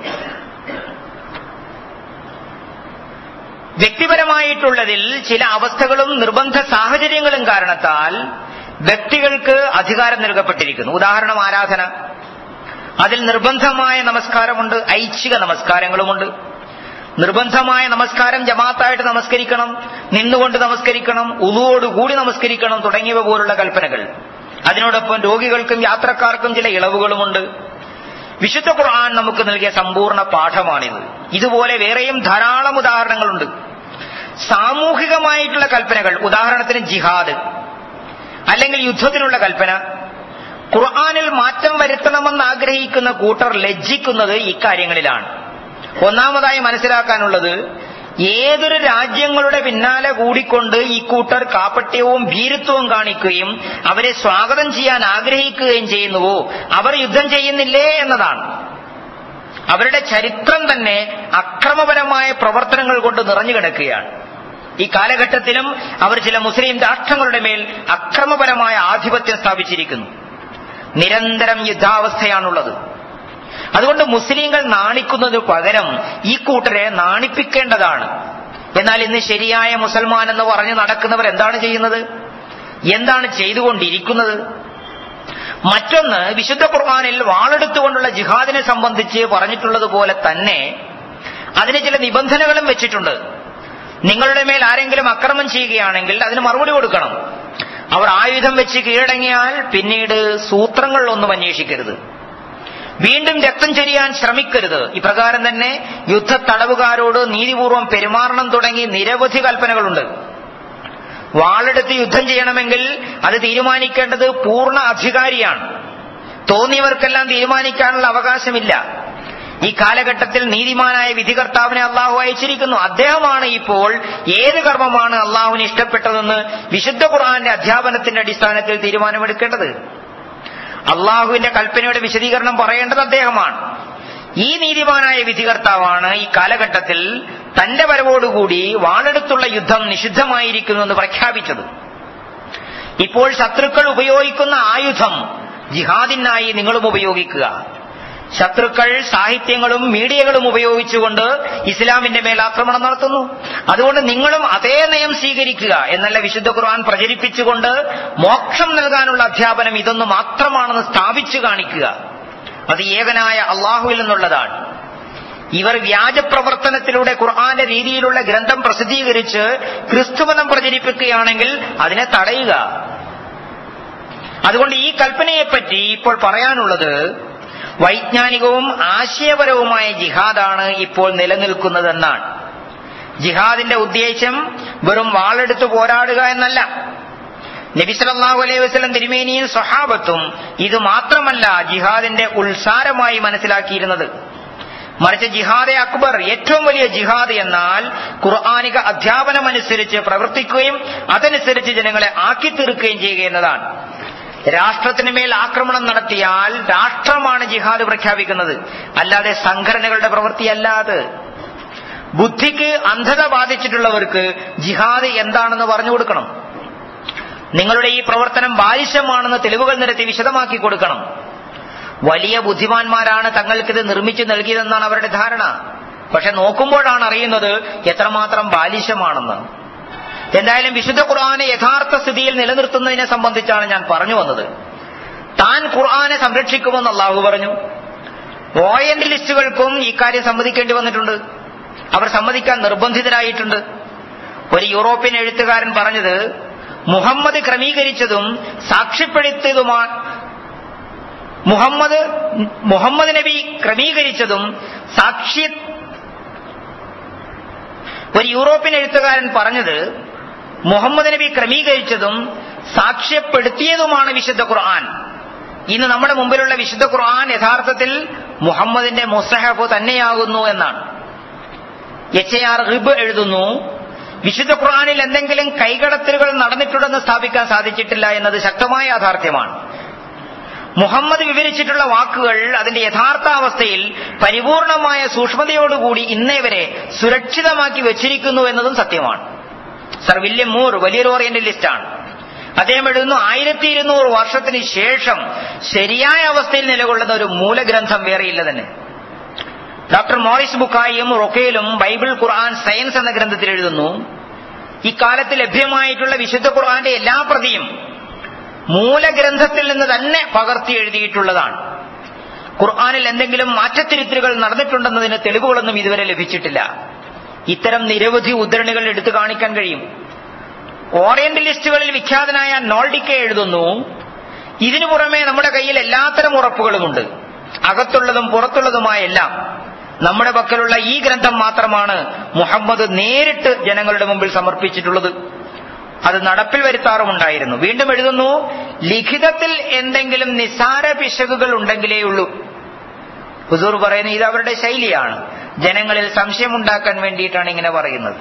വ്യക്തിപരമായിട്ടുള്ളതിൽ ചില അവസ്ഥകളും നിർബന്ധ സാഹചര്യങ്ങളും കാരണത്താൽ വ്യക്തികൾക്ക് അധികാരം നൽകപ്പെട്ടിരിക്കുന്നു ഉദാഹരണം ആരാധന അതിൽ നിർബന്ധമായ നമസ്കാരമുണ്ട് ഐച്ഛിക നമസ്കാരങ്ങളുമുണ്ട് നിർബന്ധമായ നമസ്കാരം ജമാത്തായിട്ട് നമസ്കരിക്കണം നിന്നുകൊണ്ട് നമസ്കരിക്കണം ഉളുവോടുകൂടി നമസ്കരിക്കണം തുടങ്ങിയവ പോലുള്ള കൽപ്പനകൾ അതിനോടൊപ്പം രോഗികൾക്കും യാത്രക്കാർക്കും ചില ഇളവുകളുമുണ്ട് വിശുദ്ധ ഖുർആൻ നമുക്ക് നൽകിയ സമ്പൂർണ്ണ പാഠമാണിത് ഇതുപോലെ വേറെയും ധാരാളം ഉദാഹരണങ്ങളുണ്ട് സാമൂഹികമായിട്ടുള്ള കൽപ്പനകൾ ഉദാഹരണത്തിന് ജിഹാദ് അല്ലെങ്കിൽ യുദ്ധത്തിനുള്ള കൽപ്പന ഖുർആാനിൽ മാറ്റം വരുത്തണമെന്ന് ആഗ്രഹിക്കുന്ന കൂട്ടർ ലജ്ജിക്കുന്നത് ഇക്കാര്യങ്ങളിലാണ് ഒന്നാമതായി മനസ്സിലാക്കാനുള്ളത് ഏതൊരു രാജ്യങ്ങളുടെ പിന്നാലെ കൂടിക്കൊണ്ട് ഈ കൂട്ടർ കാപ്പട്യവും ഭീരുത്വവും കാണിക്കുകയും അവരെ സ്വാഗതം ചെയ്യാൻ ആഗ്രഹിക്കുകയും ചെയ്യുന്നുവോ അവർ യുദ്ധം ചെയ്യുന്നില്ലേ എന്നതാണ് അവരുടെ ചരിത്രം തന്നെ അക്രമപരമായ പ്രവർത്തനങ്ങൾ കൊണ്ട് നിറഞ്ഞു കിടക്കുകയാണ് ഈ കാലഘട്ടത്തിലും അവർ ചില മുസ്ലിം രാഷ്ട്രങ്ങളുടെ മേൽ അക്രമപരമായ ആധിപത്യം സ്ഥാപിച്ചിരിക്കുന്നു നിരന്തരം യുദ്ധാവസ്ഥയാണുള്ളത് അതുകൊണ്ട് മുസ്ലിങ്ങൾ നാണിക്കുന്നതിന് പകരം ഈ കൂട്ടരെ നാണിപ്പിക്കേണ്ടതാണ് എന്നാൽ ഇന്ന് ശരിയായ മുസൽമാൻ എന്ന് പറഞ്ഞ് നടക്കുന്നവർ എന്താണ് ചെയ്യുന്നത് എന്താണ് ചെയ്തുകൊണ്ടിരിക്കുന്നത് മറ്റൊന്ന് വിശുദ്ധ ഖുർആാനിൽ വാളെടുത്തുകൊണ്ടുള്ള ജിഹാദിനെ സംബന്ധിച്ച് പറഞ്ഞിട്ടുള്ളത് പോലെ തന്നെ അതിന് ചില നിബന്ധനകളും വെച്ചിട്ടുണ്ട് നിങ്ങളുടെ മേൽ ആരെങ്കിലും അക്രമം ചെയ്യുകയാണെങ്കിൽ അതിന് മറുപടി കൊടുക്കണം അവർ ആയുധം വെച്ച് കീഴടങ്ങിയാൽ പിന്നീട് സൂത്രങ്ങളിലൊന്നും അന്വേഷിക്കരുത് വീണ്ടും രക്തം ചൊരിയാൻ ശ്രമിക്കരുത് ഇപ്രകാരം തന്നെ യുദ്ധ തടവുകാരോട് നീതിപൂർവം പെരുമാറണം തുടങ്ങി നിരവധി കൽപ്പനകളുണ്ട് വാളെടുത്ത് യുദ്ധം ചെയ്യണമെങ്കിൽ അത് തീരുമാനിക്കേണ്ടത് പൂർണ്ണ അധികാരിയാണ് തോന്നിയവർക്കെല്ലാം തീരുമാനിക്കാനുള്ള അവകാശമില്ല ഈ കാലഘട്ടത്തിൽ നീതിമാനായ വിധികർത്താവിനെ അള്ളാഹു അയച്ചിരിക്കുന്നു അദ്ദേഹമാണ് ഇപ്പോൾ ഏത് കർമ്മമാണ് അള്ളാഹുവിന് ഇഷ്ടപ്പെട്ടതെന്ന് വിശുദ്ധ ഖുർആന്റെ അധ്യാപനത്തിന്റെ അടിസ്ഥാനത്തിൽ തീരുമാനമെടുക്കേണ്ടത് അള്ളാഹുവിന്റെ കൽപ്പനയുടെ വിശദീകരണം പറയേണ്ടത് അദ്ദേഹമാണ് ഈ നീതിമാനായ വിധികർത്താവാണ് ഈ കാലഘട്ടത്തിൽ തന്റെ വരവോടുകൂടി വാളെടുത്തുള്ള യുദ്ധം നിഷിദ്ധമായിരിക്കുന്നുവെന്ന് പ്രഖ്യാപിച്ചത് ഇപ്പോൾ ശത്രുക്കൾ ഉപയോഗിക്കുന്ന ആയുധം ജിഹാദിനായി നിങ്ങളും ഉപയോഗിക്കുക ശത്രുക്കൾ സാഹിത്യങ്ങളും മീഡിയകളും ഉപയോഗിച്ചുകൊണ്ട് ഇസ്ലാമിന്റെ മേൽ ആക്രമണം നടത്തുന്നു അതുകൊണ്ട് നിങ്ങളും അതേ നയം സ്വീകരിക്കുക എന്നല്ല വിശുദ്ധ ഖുർആൻ പ്രചരിപ്പിച്ചുകൊണ്ട് മോക്ഷം നൽകാനുള്ള അധ്യാപനം ഇതൊന്നു മാത്രമാണെന്ന് സ്ഥാപിച്ചു കാണിക്കുക അത് ഏകനായ അള്ളാഹുവിൽ നിന്നുള്ളതാണ് ഇവർ വ്യാജപ്രവർത്തനത്തിലൂടെ ഖുർആന്റെ രീതിയിലുള്ള ഗ്രന്ഥം പ്രസിദ്ധീകരിച്ച് ക്രിസ്തുമതം പ്രചരിപ്പിക്കുകയാണെങ്കിൽ അതിനെ തടയുക അതുകൊണ്ട് ഈ കൽപ്പനയെപ്പറ്റി ഇപ്പോൾ പറയാനുള്ളത് വൈജ്ഞാനികവും ആശയപരവുമായ ജിഹാദാണ് ഇപ്പോൾ നിലനിൽക്കുന്നതെന്നാണ് ജിഹാദിന്റെ ഉദ്ദേശം വെറും വാളെടുത്ത് പോരാടുക എന്നല്ല നബിസലല്ലാഹു അലൈഹി വസ്ലം തിരുമേനിയും സ്വഹാബത്തും ഇത് മാത്രമല്ല ജിഹാദിന്റെ ഉത്സാരമായി മനസ്സിലാക്കിയിരുന്നത് മറിച്ച് ജിഹാദെ അക്ബർ ഏറ്റവും വലിയ ജിഹാദ് എന്നാൽ ഖുർആാനിക അധ്യാപനമനുസരിച്ച് പ്രവർത്തിക്കുകയും അതനുസരിച്ച് ജനങ്ങളെ ആക്കി തീർക്കുകയും ചെയ്യുക എന്നതാണ് രാഷ്ട്രത്തിന് മേൽ ആക്രമണം നടത്തിയാൽ രാഷ്ട്രമാണ് ജിഹാദ് പ്രഖ്യാപിക്കുന്നത് അല്ലാതെ സംഘടനകളുടെ പ്രവൃത്തിയല്ലാതെ ബുദ്ധിക്ക് അന്ധത ബാധിച്ചിട്ടുള്ളവർക്ക് ജിഹാദ് എന്താണെന്ന് പറഞ്ഞു കൊടുക്കണം നിങ്ങളുടെ ഈ പ്രവർത്തനം ബാലിശമാണെന്ന് തെളിവുകൾ നിരത്തി വിശദമാക്കി കൊടുക്കണം വലിയ ബുദ്ധിമാന്മാരാണ് തങ്ങൾക്കിത് നിർമ്മിച്ചു നൽകിയതെന്നാണ് അവരുടെ ധാരണ പക്ഷെ നോക്കുമ്പോഴാണ് അറിയുന്നത് എത്രമാത്രം ബാലിശമാണെന്ന് എന്തായാലും വിശുദ്ധ ഖുർആാനെ യഥാർത്ഥ സ്ഥിതിയിൽ നിലനിർത്തുന്നതിനെ സംബന്ധിച്ചാണ് ഞാൻ പറഞ്ഞു വന്നത് താൻ ഖുർആാനെ സംരക്ഷിക്കുമെന്ന് അള്ളാഹു പറഞ്ഞു ഓറിയന്റലിസ്റ്റുകൾക്കും ഇക്കാര്യം സമ്മതിക്കേണ്ടി വന്നിട്ടുണ്ട് അവർ സമ്മതിക്കാൻ നിർബന്ധിതരായിട്ടുണ്ട് ഒരു യൂറോപ്യൻ എഴുത്തുകാരൻ പറഞ്ഞത് മുഹമ്മദ് ക്രമീകരിച്ചതും സാക്ഷ്യപ്പെടുത്തിയതുമാണ് മുഹമ്മദ് മുഹമ്മദ് നബി ക്രമീകരിച്ചതും സാക്ഷി ഒരു യൂറോപ്യൻ എഴുത്തുകാരൻ പറഞ്ഞത് മുഹമ്മദ് നബി ക്രമീകരിച്ചതും സാക്ഷ്യപ്പെടുത്തിയതുമാണ് വിശുദ്ധ ഖുർആൻ ഇന്ന് നമ്മുടെ മുമ്പിലുള്ള വിശുദ്ധ ഖുർആൻ യഥാർത്ഥത്തിൽ മുഹമ്മദിന്റെ മുസഹഫ് തന്നെയാകുന്നു എന്നാണ് എച്ച് എ ആർ റിബ് എഴുതുന്നു വിശുദ്ധ ഖുർആാനിൽ എന്തെങ്കിലും കൈകടത്തലുകൾ നടന്നിട്ടുണ്ടെന്ന് സ്ഥാപിക്കാൻ സാധിച്ചിട്ടില്ല എന്നത് ശക്തമായ യാഥാർത്ഥ്യമാണ് മുഹമ്മദ് വിവരിച്ചിട്ടുള്ള വാക്കുകൾ അതിന്റെ യഥാർത്ഥ അവസ്ഥയിൽ പരിപൂർണമായ സൂക്ഷ്മതയോടുകൂടി ഇന്നേ വരെ സുരക്ഷിതമാക്കി വെച്ചിരിക്കുന്നു എന്നതും സത്യമാണ് സർ വില്യം മൂർ വലിയൊരു ഓറിയന്റലിസ്റ്റാണ് അദ്ദേഹം എഴുതുന്നു ആയിരത്തി ഇരുന്നൂറ് വർഷത്തിന് ശേഷം ശരിയായ അവസ്ഥയിൽ നിലകൊള്ളുന്ന ഒരു മൂലഗ്രന്ഥം വേറെയില്ല തന്നെ ഡോക്ടർ മോറിസ് ബുക്കായും റൊക്കയിലും ബൈബിൾ ഖുർആൻ സയൻസ് എന്ന ഗ്രന്ഥത്തിൽ എഴുതുന്നു ഇക്കാലത്ത് ലഭ്യമായിട്ടുള്ള വിശുദ്ധ ഖുർആന്റെ എല്ലാ പ്രതിയും മൂലഗ്രന്ഥത്തിൽ നിന്ന് തന്നെ പകർത്തി എഴുതിയിട്ടുള്ളതാണ് ഖുർആാനിൽ എന്തെങ്കിലും മാറ്റത്തിരുത്തലുകൾ നടന്നിട്ടുണ്ടെന്നതിന് തെളിവുകളൊന്നും ഇതുവരെ ലഭിച്ചിട്ടില്ല ഇത്തരം നിരവധി ഉദ്ധരണികൾ എടുത്തു കാണിക്കാൻ കഴിയും ഓറിയന്റലിസ്റ്റുകളിൽ വിഖ്യാതനായ നോൾഡിക്കെ എഴുതുന്നു ഇതിനു പുറമെ നമ്മുടെ കയ്യിൽ എല്ലാത്തരം ഉറപ്പുകളുമുണ്ട് അകത്തുള്ളതും പുറത്തുള്ളതുമായ എല്ലാം നമ്മുടെ പക്കലുള്ള ഈ ഗ്രന്ഥം മാത്രമാണ് മുഹമ്മദ് നേരിട്ട് ജനങ്ങളുടെ മുമ്പിൽ സമർപ്പിച്ചിട്ടുള്ളത് അത് നടപ്പിൽ വരുത്താറുമുണ്ടായിരുന്നു വീണ്ടും എഴുതുന്നു ലിഖിതത്തിൽ എന്തെങ്കിലും നിസ്സാര പിശകുകൾ ഉണ്ടെങ്കിലേ ഉള്ളൂ ഹുസൂർ പറയുന്നു ഇത് അവരുടെ ശൈലിയാണ് ജനങ്ങളിൽ സംശയമുണ്ടാക്കാൻ വേണ്ടിയിട്ടാണ് ഇങ്ങനെ പറയുന്നത്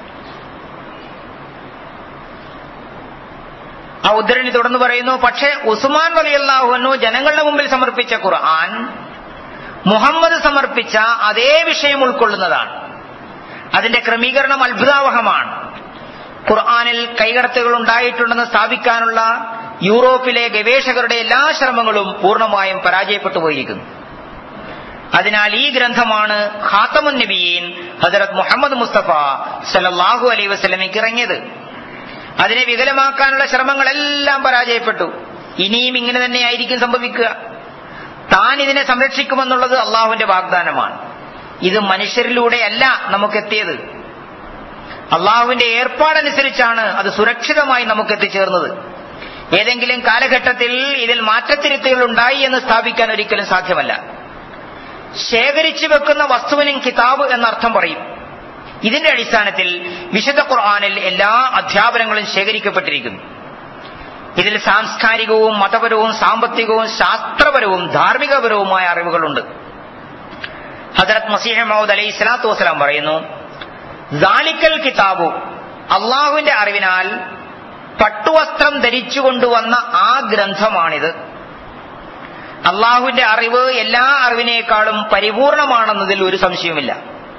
ആ ഉദ്ധരണി തുടർന്ന് പറയുന്നു പക്ഷേ ഉസ്മാൻ വലിയല്ലാഹുനു ജനങ്ങളുടെ മുമ്പിൽ സമർപ്പിച്ച ഖുർആൻ മുഹമ്മദ് സമർപ്പിച്ച അതേ വിഷയം ഉൾക്കൊള്ളുന്നതാണ് അതിന്റെ ക്രമീകരണം അത്ഭുതാവഹമാണ് ഖുർആാനിൽ കൈകടത്തുകൾ ഉണ്ടായിട്ടുണ്ടെന്ന് സ്ഥാപിക്കാനുള്ള യൂറോപ്പിലെ ഗവേഷകരുടെ എല്ലാ ശ്രമങ്ങളും പൂർണ്ണമായും പരാജയപ്പെട്ടു പോയിരിക്കുന്നു അതിനാൽ ഈ ഗ്രന്ഥമാണ് ഖാത്തമുൻ നബിയീൻ ഹജറത് മുഹമ്മദ് മുസ്തഫ സല്ലാഹു അലൈ വസ്ലമിക്ക് ഇറങ്ങിയത് അതിനെ വികലമാക്കാനുള്ള ശ്രമങ്ങളെല്ലാം പരാജയപ്പെട്ടു ഇനിയും ഇങ്ങനെ തന്നെയായിരിക്കും സംഭവിക്കുക താൻ ഇതിനെ സംരക്ഷിക്കുമെന്നുള്ളത് അള്ളാഹുവിന്റെ വാഗ്ദാനമാണ് ഇത് മനുഷ്യരിലൂടെയല്ല നമുക്കെത്തിയത് അള്ളാഹുവിന്റെ ഏർപ്പാടനുസരിച്ചാണ് അത് സുരക്ഷിതമായി നമുക്ക് എത്തിച്ചേർന്നത് ഏതെങ്കിലും കാലഘട്ടത്തിൽ ഇതിൽ മാറ്റത്തിരുത്തുകൾ ഉണ്ടായി എന്ന് സ്ഥാപിക്കാൻ ഒരിക്കലും സാധ്യമല്ല ശേഖരിച്ചു വെക്കുന്ന വസ്തുവിനും കിതാബ് എന്നർത്ഥം പറയും ഇതിന്റെ അടിസ്ഥാനത്തിൽ വിശുദ്ധ ഖുർആാനിൽ എല്ലാ അധ്യാപനങ്ങളും ശേഖരിക്കപ്പെട്ടിരിക്കുന്നു ഇതിൽ സാംസ്കാരികവും മതപരവും സാമ്പത്തികവും ശാസ്ത്രപരവും ധാർമ്മികപരവുമായ അറിവുകളുണ്ട് ഹജറത് മസീഹ് മൗദ് അലൈഹി സ്വലാത്തു വസ്സലാം പറയുന്നു ദാലിക്കൽ കിതാബു അള്ളാഹുവിന്റെ അറിവിനാൽ പട്ടുവസ്ത്രം ധരിച്ചു കൊണ്ടുവന്ന ആ ഗ്രന്ഥമാണിത് അള്ളാഹുവിന്റെ അറിവ് എല്ലാ അറിവിനേക്കാളും പരിപൂർണമാണെന്നതിൽ ഒരു സംശയവുമില്ല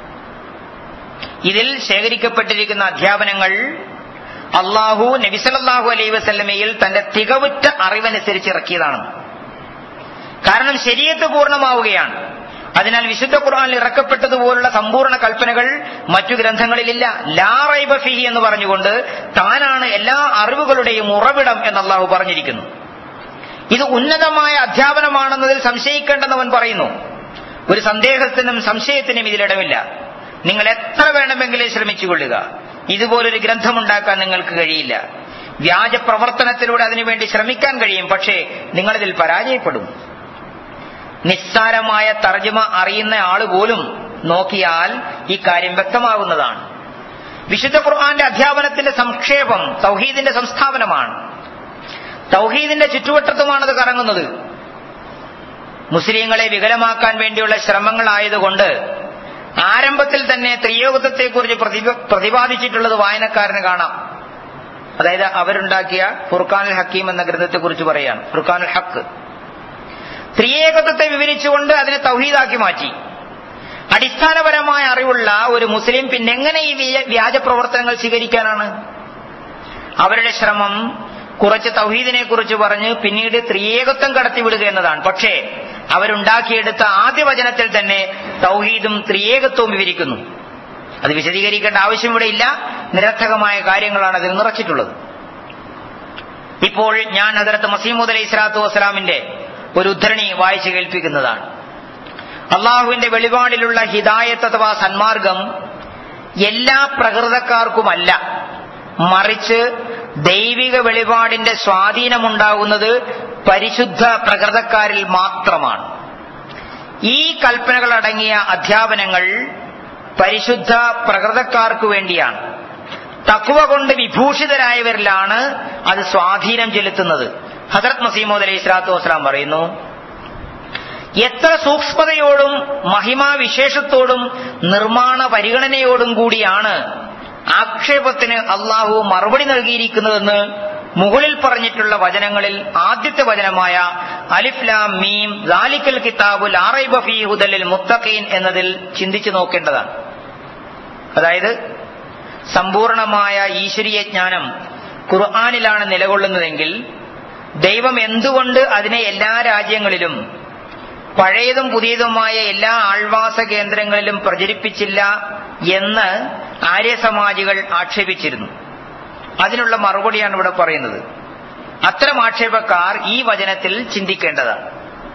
ഇതിൽ ശേഖരിക്കപ്പെട്ടിരിക്കുന്ന അധ്യാപനങ്ങൾ അള്ളാഹു നബിസലല്ലാഹു അലൈ വസല്ലമയിൽ തന്റെ തികവുറ്റ അറിവനുസരിച്ച് ഇറക്കിയതാണ് കാരണം ശരീരത്ത് പൂർണ്ണമാവുകയാണ് അതിനാൽ വിശുദ്ധ ഖുർആാനിൽ ഇറക്കപ്പെട്ടതുപോലുള്ള സമ്പൂർണ്ണ കൽപ്പനകൾ മറ്റു ഗ്രന്ഥങ്ങളിലില്ല ലാ റൈബ ഫിഹി എന്ന് പറഞ്ഞുകൊണ്ട് താനാണ് എല്ലാ അറിവുകളുടെയും ഉറവിടം എന്ന് അള്ളാഹു പറഞ്ഞിരിക്കുന്നു ഇത് ഉന്നതമായ അധ്യാപനമാണെന്നതിൽ സംശയിക്കേണ്ടെന്നവൻ പറയുന്നു ഒരു സന്ദേഹത്തിനും സംശയത്തിനും ഇതിലിടമില്ല നിങ്ങൾ എത്ര വേണമെങ്കിലും ശ്രമിച്ചുകൊള്ളുക ഇതുപോലൊരു ഗ്രന്ഥമുണ്ടാക്കാൻ നിങ്ങൾക്ക് കഴിയില്ല വ്യാജ പ്രവർത്തനത്തിലൂടെ അതിനുവേണ്ടി ശ്രമിക്കാൻ കഴിയും പക്ഷേ നിങ്ങളിതിൽ പരാജയപ്പെടും നിസ്സാരമായ തർജ്ജമ അറിയുന്ന ആള് പോലും നോക്കിയാൽ ഈ കാര്യം വ്യക്തമാകുന്നതാണ് വിശുദ്ധ ഖുർആന്റെ അധ്യാപനത്തിന്റെ സംക്ഷേപം തൗഹീദിന്റെ സംസ്ഥാപനമാണ് തൗഹീദിന്റെ ചുറ്റുവട്ടത്തുമാണത് കറങ്ങുന്നത് മുസ്ലിങ്ങളെ വികലമാക്കാൻ വേണ്ടിയുള്ള ശ്രമങ്ങളായതുകൊണ്ട് ആരംഭത്തിൽ തന്നെ ത്രിയോഗത്വത്തെക്കുറിച്ച് പ്രതിപാദിച്ചിട്ടുള്ളത് വായനക്കാരന് കാണാം അതായത് അവരുണ്ടാക്കിയ ഫുർഖാനുൽ ഹക്കീം എന്ന ഗ്രന്ഥത്തെക്കുറിച്ച് പറയാണ് ഫുർഖാനുൽ ഹക്ക് ത്രിയേകത്വത്തെ വിവരിച്ചുകൊണ്ട് അതിനെ തൗഹീദാക്കി മാറ്റി അടിസ്ഥാനപരമായ അറിവുള്ള ഒരു മുസ്ലിം പിന്നെങ്ങനെ ഈ വ്യാജ പ്രവർത്തനങ്ങൾ സ്വീകരിക്കാനാണ് അവരുടെ ശ്രമം കുറച്ച് തൗഹീദിനെ കുറിച്ച് പറഞ്ഞ് പിന്നീട് ത്രിയേകത്വം കടത്തിവിടുക എന്നതാണ് പക്ഷേ അവരുണ്ടാക്കിയെടുത്ത ആദ്യ വചനത്തിൽ തന്നെ തൗഹീദും ത്രിയേകത്വവും വിവരിക്കുന്നു അത് വിശദീകരിക്കേണ്ട ആവശ്യം ഇവിടെ ഇല്ല നിരർത്ഥകമായ കാര്യങ്ങളാണ് അതിൽ നിറച്ചിട്ടുള്ളത് ഇപ്പോൾ ഞാൻ ഹജറത്ത് മസീമുദ് അലൈഹി സ്വലാത്തു വസ്സലാമിന്റെ ഒരു ഉദ്ധരണി വായിച്ചു കേൾപ്പിക്കുന്നതാണ് അള്ളാഹുവിന്റെ വെളിപാടിലുള്ള ഹിദായത്ത് അഥവാ സന്മാർഗം എല്ലാ പ്രകൃതക്കാർക്കുമല്ല മറിച്ച് ദൈവിക വെളിപാടിന്റെ സ്വാധീനമുണ്ടാകുന്നത് പരിശുദ്ധ പ്രകൃതക്കാരിൽ മാത്രമാണ് ഈ കൽപ്പനകൾ അടങ്ങിയ അധ്യാപനങ്ങൾ പരിശുദ്ധ പ്രകൃതക്കാർക്കു വേണ്ടിയാണ് തക്കുവ കൊണ്ട് വിഭൂഷിതരായവരിലാണ് അത് സ്വാധീനം ചെലുത്തുന്നത് ഹസരത് മസീമോദ് അലൈഹി സ്വലാത്തു വസ്സലാം പറയുന്നു എത്ര സൂക്ഷ്മതയോടും മഹിമാവിശേഷത്തോടും നിർമ്മാണ പരിഗണനയോടും കൂടിയാണ് ആക്ഷേപത്തിന് അള്ളാഹു മറുപടി നൽകിയിരിക്കുന്നതെന്ന് മുകളിൽ പറഞ്ഞിട്ടുള്ള വചനങ്ങളിൽ ആദ്യത്തെ വചനമായ അലിഫ്ലാം മീം ദാലിക്കൽ കിതാബു ലാറൈബ ഫീ ഹുദലിൽ മുത്തഖീൻ എന്നതിൽ ചിന്തിച്ചു നോക്കേണ്ടതാണ് അതായത് സമ്പൂർണമായ ഈശ്വരീയ ജ്ഞാനം ഖുർആാനിലാണ് നിലകൊള്ളുന്നതെങ്കിൽ ദൈവം എന്തുകൊണ്ട് അതിനെ എല്ലാ രാജ്യങ്ങളിലും പഴയതും പുതിയതുമായ എല്ലാ ആൾവാസ കേന്ദ്രങ്ങളിലും പ്രചരിപ്പിച്ചില്ല എന്ന് ആര്യസമാജികൾ ആക്ഷേപിച്ചിരുന്നു അതിനുള്ള മറുപടിയാണ് ഇവിടെ പറയുന്നത് അത്തരം ആക്ഷേപക്കാർ ഈ വചനത്തിൽ ചിന്തിക്കേണ്ടതാണ്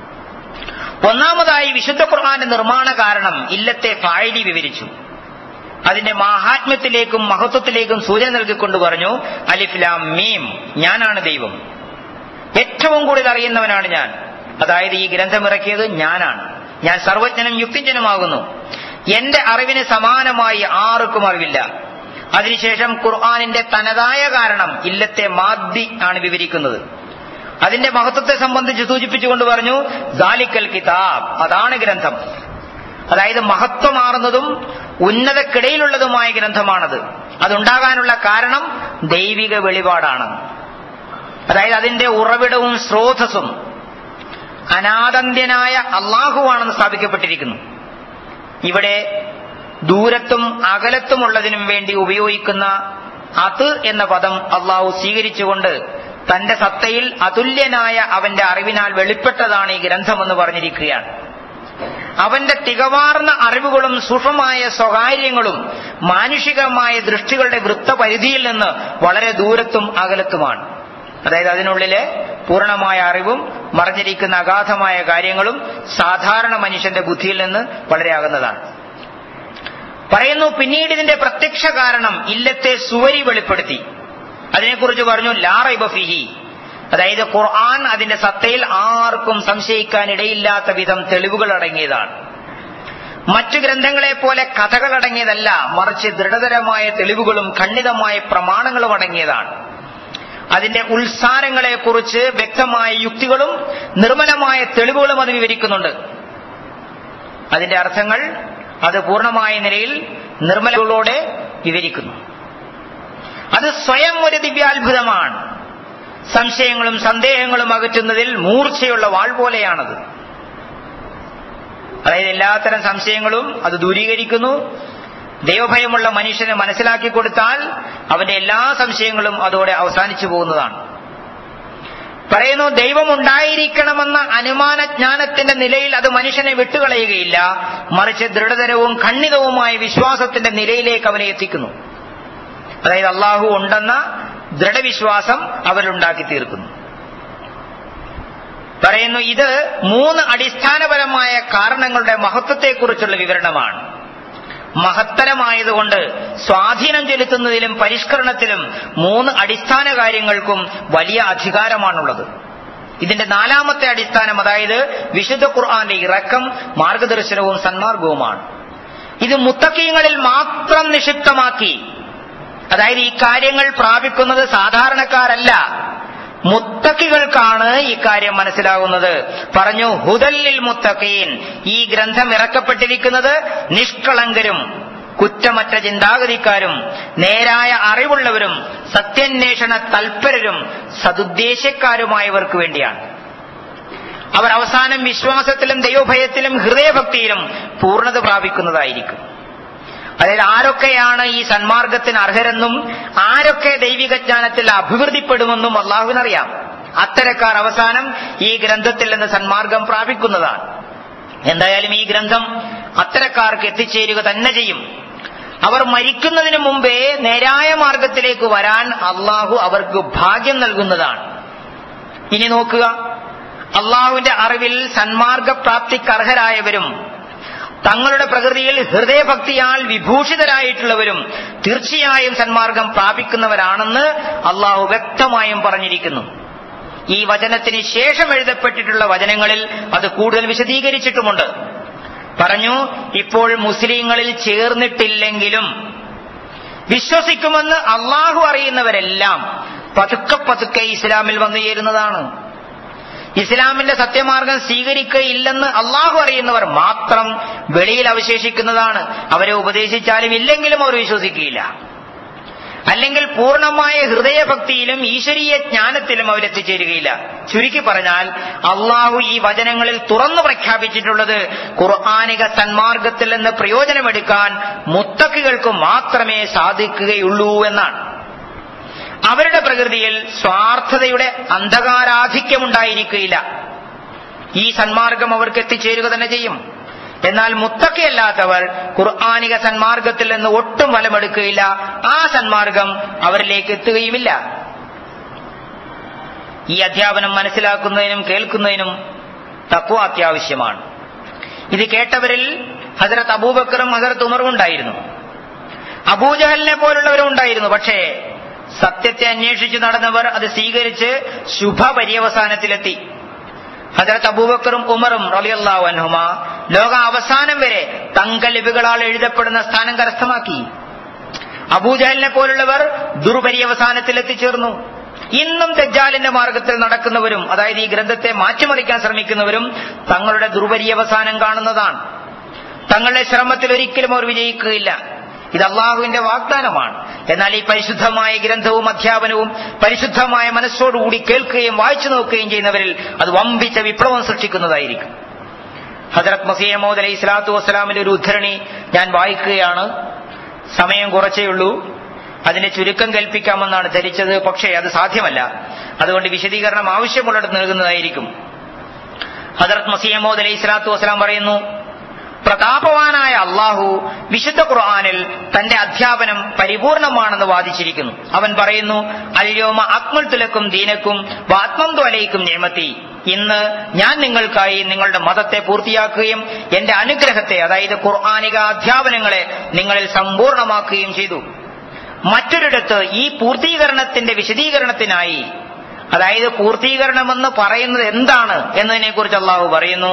ഒന്നാമതായി വിശുദ്ധ ഖുർആന്റെ നിർമ്മാണ കാരണം ഇല്ലത്തെ ഫായിലി വിവരിച്ചു അതിന്റെ മാഹാത്മ്യത്തിലേക്കും മഹത്വത്തിലേക്കും സൂചന നൽകിക്കൊണ്ട് പറഞ്ഞു അലിഫ്ലാം മീം ഞാനാണ് ദൈവം ഏറ്റവും കൂടുതൽ അറിയുന്നവനാണ് ഞാൻ അതായത് ഈ ഗ്രന്ഥമിറക്കിയത് ഞാനാണ് ഞാൻ സർവജ്ഞനും യുക്തിജ്ഞനുമാകുന്നു എന്റെ അറിവിന് സമാനമായി ആർക്കും അറിവില്ല അതിനുശേഷം ഖുർആാനിന്റെ തനതായ കാരണം ഇല്ലത്തെ മാദ്ദി ആണ് വിവരിക്കുന്നത് അതിന്റെ മഹത്വത്തെ സംബന്ധിച്ച് സൂചിപ്പിച്ചുകൊണ്ട് പറഞ്ഞു ദാലിക്കൽ കിതാബ് അതാണ് ഗ്രന്ഥം അതായത് മഹത്വമാർന്നതും ഉന്നതക്കിടയിലുള്ളതുമായ ഗ്രന്ഥമാണത് അതുണ്ടാകാനുള്ള കാരണം ദൈവിക വെളിപാടാണ് അതായത് അതിന്റെ ഉറവിടവും സ്രോതസ്സും അനാദന്ത്യനായ അള്ളാഹുവാണെന്ന് സ്ഥാപിക്കപ്പെട്ടിരിക്കുന്നു ഇവിടെ ദൂരത്തും അകലത്തുമുള്ളതിനും വേണ്ടി ഉപയോഗിക്കുന്ന അത് എന്ന പദം അള്ളാഹു സ്വീകരിച്ചുകൊണ്ട് തന്റെ സത്തയിൽ അതുല്യനായ അവന്റെ അറിവിനാൽ വെളിപ്പെട്ടതാണ് ഈ ഗ്രന്ഥമെന്ന് പറഞ്ഞിരിക്കുകയാണ് അവന്റെ തികവാർന്ന അറിവുകളും സൂക്ഷ്മമായ സ്വകാര്യങ്ങളും മാനുഷികമായ ദൃഷ്ടികളുടെ വൃത്തപരിധിയിൽ നിന്ന് വളരെ ദൂരത്തും അകലത്തുമാണ് അതായത് അതിനുള്ളിലെ പൂർണ്ണമായ അറിവും മറഞ്ഞിരിക്കുന്ന അഗാധമായ കാര്യങ്ങളും സാധാരണ മനുഷ്യന്റെ ബുദ്ധിയിൽ നിന്ന് വളരെ അകന്നതാണ് പറയുന്നു പിന്നീട് ഇതിന്റെ പ്രത്യക്ഷ കാരണം ഇല്ലത്തെ സുവരി വെളിപ്പെടുത്തി അതിനെക്കുറിച്ച് പറഞ്ഞു ലാറൈബ ഫിഹി അതായത് ഖുർആൻ അതിന്റെ സത്തയിൽ ആർക്കും സംശയിക്കാൻ ഇടയില്ലാത്ത വിധം തെളിവുകൾ അടങ്ങിയതാണ് മറ്റു ഗ്രന്ഥങ്ങളെ പോലെ കഥകൾ അടങ്ങിയതല്ല മറിച്ച് ദൃഢതരമായ തെളിവുകളും ഖണ്ഡിതമായ പ്രമാണങ്ങളും അടങ്ങിയതാണ് അതിന്റെ ഉത്സാരങ്ങളെക്കുറിച്ച് വ്യക്തമായ യുക്തികളും നിർമ്മലമായ തെളിവുകളും അത് വിവരിക്കുന്നുണ്ട് അതിന്റെ അർത്ഥങ്ങൾ അത് പൂർണ്ണമായ നിലയിൽ നിർമ്മലകളോടെ വിവരിക്കുന്നു അത് സ്വയം ഒരു ദിവ്യാത്ഭുതമാണ് സംശയങ്ങളും സന്ദേഹങ്ങളും അകറ്റുന്നതിൽ മൂർച്ചയുള്ള വാൾ പോലെയാണത് അതായത് എല്ലാത്തരം സംശയങ്ങളും അത് ദൂരീകരിക്കുന്നു ദൈവഭയമുള്ള മനുഷ്യനെ മനസ്സിലാക്കി കൊടുത്താൽ അവന്റെ എല്ലാ സംശയങ്ങളും അതോടെ അവസാനിച്ചു പോകുന്നതാണ് പറയുന്നു ദൈവം ഉണ്ടായിരിക്കണമെന്ന അനുമാന ജ്ഞാനത്തിന്റെ നിലയിൽ അത് മനുഷ്യനെ വിട്ടുകളയുകയില്ല മറിച്ച് ദൃഢതരവും ഖണ്ഡിതവുമായ വിശ്വാസത്തിന്റെ നിലയിലേക്ക് അവനെ എത്തിക്കുന്നു അതായത് അള്ളാഹു ഉണ്ടെന്ന ദൃഢവിശ്വാസം അവരുണ്ടാക്കി തീർക്കുന്നു പറയുന്നു ഇത് മൂന്ന് അടിസ്ഥാനപരമായ കാരണങ്ങളുടെ മഹത്വത്തെക്കുറിച്ചുള്ള വിവരണമാണ് മഹത്തരമായതുകൊണ്ട് സ്വാധീനം ചെലുത്തുന്നതിലും പരിഷ്കരണത്തിലും മൂന്ന് അടിസ്ഥാന കാര്യങ്ങൾക്കും വലിയ അധികാരമാണുള്ളത് ഇതിന്റെ നാലാമത്തെ അടിസ്ഥാനം അതായത് വിശുദ്ധ ഖുർആന്റെ ഇറക്കം മാർഗദർശനവും സന്മാർഗവുമാണ് ഇത് മുത്തക്കീങ്ങളിൽ മാത്രം നിക്ഷിപ്തമാക്കി അതായത് ഈ കാര്യങ്ങൾ പ്രാപിക്കുന്നത് സാധാരണക്കാരല്ല മുത്തക്കികൾക്കാണ് ഈ കാര്യം മനസ്സിലാകുന്നത് പറഞ്ഞു ഹുദല്ലിൽ മുത്തക്കീൻ ഈ ഗ്രന്ഥം ഇറക്കപ്പെട്ടിരിക്കുന്നത് നിഷ്കളങ്കരും കുറ്റമറ്റ ചിന്താഗതിക്കാരും നേരായ അറിവുള്ളവരും സത്യാന്വേഷണ തൽപരരും സതുദ്ദേശക്കാരുമായവർക്ക് വേണ്ടിയാണ് അവർ അവസാനം വിശ്വാസത്തിലും ദൈവഭയത്തിലും ഹൃദയഭക്തിയിലും പൂർണ്ണത പ്രാപിക്കുന്നതായിരിക്കും അതായത് ആരൊക്കെയാണ് ഈ സന്മാർഗത്തിന് അർഹരെന്നും ആരൊക്കെ ദൈവിക ജ്ഞാനത്തിൽ അഭിവൃദ്ധിപ്പെടുമെന്നും അള്ളാഹുവിനറിയാം അത്തരക്കാർ അവസാനം ഈ ഗ്രന്ഥത്തിൽ നിന്ന് സന്മാർഗം പ്രാപിക്കുന്നതാണ് എന്തായാലും ഈ ഗ്രന്ഥം അത്തരക്കാർക്ക് എത്തിച്ചേരുക തന്നെ ചെയ്യും അവർ മരിക്കുന്നതിന് മുമ്പേ നേരായ മാർഗത്തിലേക്ക് വരാൻ അള്ളാഹു അവർക്ക് ഭാഗ്യം നൽകുന്നതാണ് ഇനി നോക്കുക അള്ളാഹുവിന്റെ അറിവിൽ സന്മാർഗപ്രാപ്തിക്ക് അർഹരായവരും തങ്ങളുടെ പ്രകൃതിയിൽ ഹൃദയഭക്തിയാൽ വിഭൂഷിതരായിട്ടുള്ളവരും തീർച്ചയായും സന്മാർഗം പ്രാപിക്കുന്നവരാണെന്ന് അള്ളാഹു വ്യക്തമായും പറഞ്ഞിരിക്കുന്നു ഈ വചനത്തിന് ശേഷം എഴുതപ്പെട്ടിട്ടുള്ള വചനങ്ങളിൽ അത് കൂടുതൽ വിശദീകരിച്ചിട്ടുമുണ്ട് പറഞ്ഞു ഇപ്പോൾ മുസ്ലിങ്ങളിൽ ചേർന്നിട്ടില്ലെങ്കിലും വിശ്വസിക്കുമെന്ന് അള്ളാഹു അറിയുന്നവരെല്ലാം പതുക്കെ പതുക്കെ ഇസ്ലാമിൽ വന്നു ചേരുന്നതാണ് ഇസ്ലാമിന്റെ സത്യമാർഗം സ്വീകരിക്കുകയില്ലെന്ന് അള്ളാഹു അറിയുന്നവർ മാത്രം വെളിയിൽ അവശേഷിക്കുന്നതാണ് അവരെ ഉപദേശിച്ചാലും ഇല്ലെങ്കിലും അവർ വിശ്വസിക്കുകയില്ല അല്ലെങ്കിൽ പൂർണ്ണമായ ഹൃദയഭക്തിയിലും ഈശ്വരീയ ജ്ഞാനത്തിലും അവരെത്തിച്ചേരുകയില്ല ചുരുക്കി പറഞ്ഞാൽ അള്ളാഹു ഈ വചനങ്ങളിൽ തുറന്നു പ്രഖ്യാപിച്ചിട്ടുള്ളത് ഖുർആാനിക സന്മാർഗത്തിൽ നിന്ന് പ്രയോജനമെടുക്കാൻ മുത്തക്കികൾക്ക് മാത്രമേ സാധിക്കുകയുള്ളൂ എന്നാണ് അവരുടെ പ്രകൃതിയിൽ സ്വാർത്ഥതയുടെ അന്ധകാരാധിക്യമുണ്ടായിരിക്കുകയില്ല ഈ സന്മാർഗം അവർക്ക് എത്തിച്ചേരുക തന്നെ ചെയ്യും എന്നാൽ മുത്തക്കയല്ലാത്തവർ ഖുർആാനിക സന്മാർഗത്തിൽ നിന്ന് ഒട്ടും ഫലമെടുക്കുകയില്ല ആ സന്മാർഗം അവരിലേക്ക് എത്തുകയുമില്ല ഈ അധ്യാപനം മനസ്സിലാക്കുന്നതിനും കേൾക്കുന്നതിനും തത്വ അത്യാവശ്യമാണ് ഇത് കേട്ടവരിൽ ഹസരത്ത് അബൂബക്കറും ഹസരത്ത് ഉമറും ഉണ്ടായിരുന്നു അബൂജഹലിനെ പോലുള്ളവരും ഉണ്ടായിരുന്നു പക്ഷേ സത്യത്തെ അന്വേഷിച്ചു നടന്നവർ അത് സ്വീകരിച്ച് ശുഭപര്യവസാനത്തിലെത്തി ഹജറത്ത് അബൂബക്കറും ഉമറും റലിയല്ലാഹു അൻഹുമ ലോക അവസാനം വരെ തങ്കലിപികളാൽ എഴുതപ്പെടുന്ന സ്ഥാനം കരസ്ഥമാക്കി അബൂജഹലിനെ പോലുള്ളവർ ദുർപര്യവസാനത്തിൽ എത്തിച്ചേർന്നു ഇന്നും ദജ്ജാലിന്റെ മാർഗത്തിൽ നടക്കുന്നവരും അതായത് ഈ ഗ്രന്ഥത്തെ മാറ്റിമറിക്കാൻ ശ്രമിക്കുന്നവരും തങ്ങളുടെ ദുർപര്യവസാനം കാണുന്നതാണ് തങ്ങളുടെ ശ്രമത്തിൽ ഒരിക്കലും അവർ വിജയിക്കുകയില്ല ഇത് അള്ളാഹുവിന്റെ വാഗ്ദാനമാണ് എന്നാൽ ഈ പരിശുദ്ധമായ ഗ്രന്ഥവും അധ്യാപനവും പരിശുദ്ധമായ മനസ്സോടുകൂടി കേൾക്കുകയും വായിച്ചു നോക്കുകയും ചെയ്യുന്നവരിൽ അത് വമ്പിച്ച വിപ്ലവം സൃഷ്ടിക്കുന്നതായിരിക്കും ഹജറത് മസീമോദ് അലൈഹി സ്വലാത്തു വസ്സലാമിന്റെ ഒരു ഉദ്ധരണി ഞാൻ വായിക്കുകയാണ് സമയം കുറച്ചേ ഉള്ളൂ അതിന്റെ ചുരുക്കം കൽപ്പിക്കാമെന്നാണ് ധരിച്ചത് പക്ഷേ അത് സാധ്യമല്ല അതുകൊണ്ട് വിശദീകരണം ആവശ്യമുള്ളിടത്ത് നൽകുന്നതായിരിക്കും ഹജറത് മസീമോദ് അലൈഹി സ്വലാത്തു വസ്സലാം പറയുന്നു പ്രതാപവാനായ അള്ളാഹു വിശുദ്ധ ഖുർആാനിൽ തന്റെ അധ്യാപനം പരിപൂർണമാണെന്ന് വാദിച്ചിരിക്കുന്നു അവൻ പറയുന്നു അല്യോമ അക്മൽ തുലക്കും ദീനക്കും വാത്മം ത്വലയ്ക്കും നിയമത്തി ഇന്ന് ഞാൻ നിങ്ങൾക്കായി നിങ്ങളുടെ മതത്തെ പൂർത്തിയാക്കുകയും എന്റെ അനുഗ്രഹത്തെ അതായത് ഖുർആാനിക അധ്യാപനങ്ങളെ നിങ്ങളിൽ സമ്പൂർണമാക്കുകയും ചെയ്തു മറ്റൊരിടത്ത് ഈ പൂർത്തീകരണത്തിന്റെ വിശദീകരണത്തിനായി അതായത് പൂർത്തീകരണമെന്ന് പറയുന്നത് എന്താണ് എന്നതിനെ കുറിച്ച് അള്ളാഹു പറയുന്നു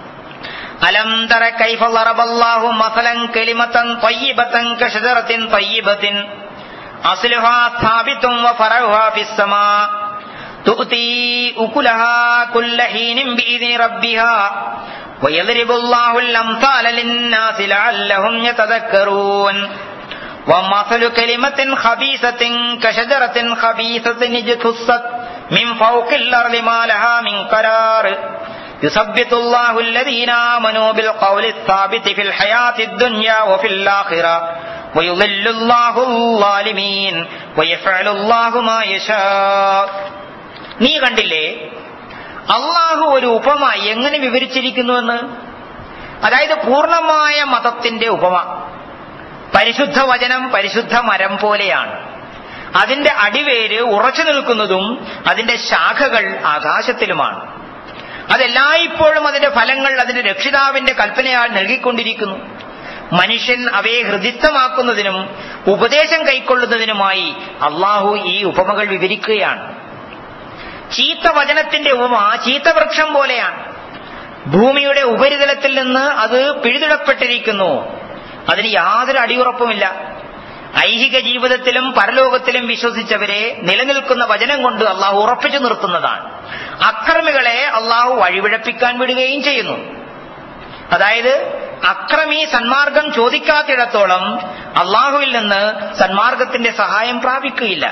അലം തറ കൈഫ ലറബല്ലാഹു മസലൻ കലിമതൻ തയ്യിബതൻ കശജറത്തിൻ തയ്യിബത്തിൻ അസ്ലുഹാ സാബിത്തും വഫറഉഹാ ഫിസ്സമാ تؤتي أكلها كل حين بإذن ربها ويضرب الله الأمثال للناس لعلهم يتذكرون ومثل كلمة خبيثة كشجرة خبيثة اجتثت من فوق الأرض ما لها من قرار يثبت الله الذين آمنوا بالقول الثابت في الحياة الدنيا وفي الآخرة ويضل الله الظالمين ويفعل الله ما يشاء നീ കണ്ടില്ലേ അള്ളാഹു ഒരു ഉപമ എങ്ങനെ വിവരിച്ചിരിക്കുന്നുവെന്ന് അതായത് പൂർണ്ണമായ മതത്തിന്റെ ഉപമ പരിശുദ്ധ വചനം പരിശുദ്ധ മരം പോലെയാണ് അതിന്റെ അടിവേര് ഉറച്ചു നിൽക്കുന്നതും അതിന്റെ ശാഖകൾ ആകാശത്തിലുമാണ് അതെല്ലായ്പ്പോഴും അതിന്റെ ഫലങ്ങൾ അതിന്റെ രക്ഷിതാവിന്റെ കൽപ്പനയാൽ നൽകിക്കൊണ്ടിരിക്കുന്നു മനുഷ്യൻ അവയെ ഹൃദിസ്ഥമാക്കുന്നതിനും ഉപദേശം കൈക്കൊള്ളുന്നതിനുമായി അള്ളാഹു ഈ ഉപമകൾ വിവരിക്കുകയാണ് ചീത്ത വചനത്തിന്റെ ഉപമ ചീത്ത വൃക്ഷം പോലെയാണ് ഭൂമിയുടെ ഉപരിതലത്തിൽ നിന്ന് അത് പിഴുതിടപ്പെട്ടിരിക്കുന്നു അതിന് യാതൊരു അടിയുറപ്പുമില്ല ഐഹിക ജീവിതത്തിലും പരലോകത്തിലും വിശ്വസിച്ചവരെ നിലനിൽക്കുന്ന വചനം കൊണ്ട് അള്ളാഹു ഉറപ്പിച്ചു നിർത്തുന്നതാണ് അക്രമികളെ അള്ളാഹു വഴിപിഴപ്പിക്കാൻ വിടുകയും ചെയ്യുന്നു അതായത് അക്രമി സന്മാർഗം ചോദിക്കാത്തിടത്തോളം അള്ളാഹുവിൽ നിന്ന് സന്മാർഗത്തിന്റെ സഹായം പ്രാപിക്കുകയില്ല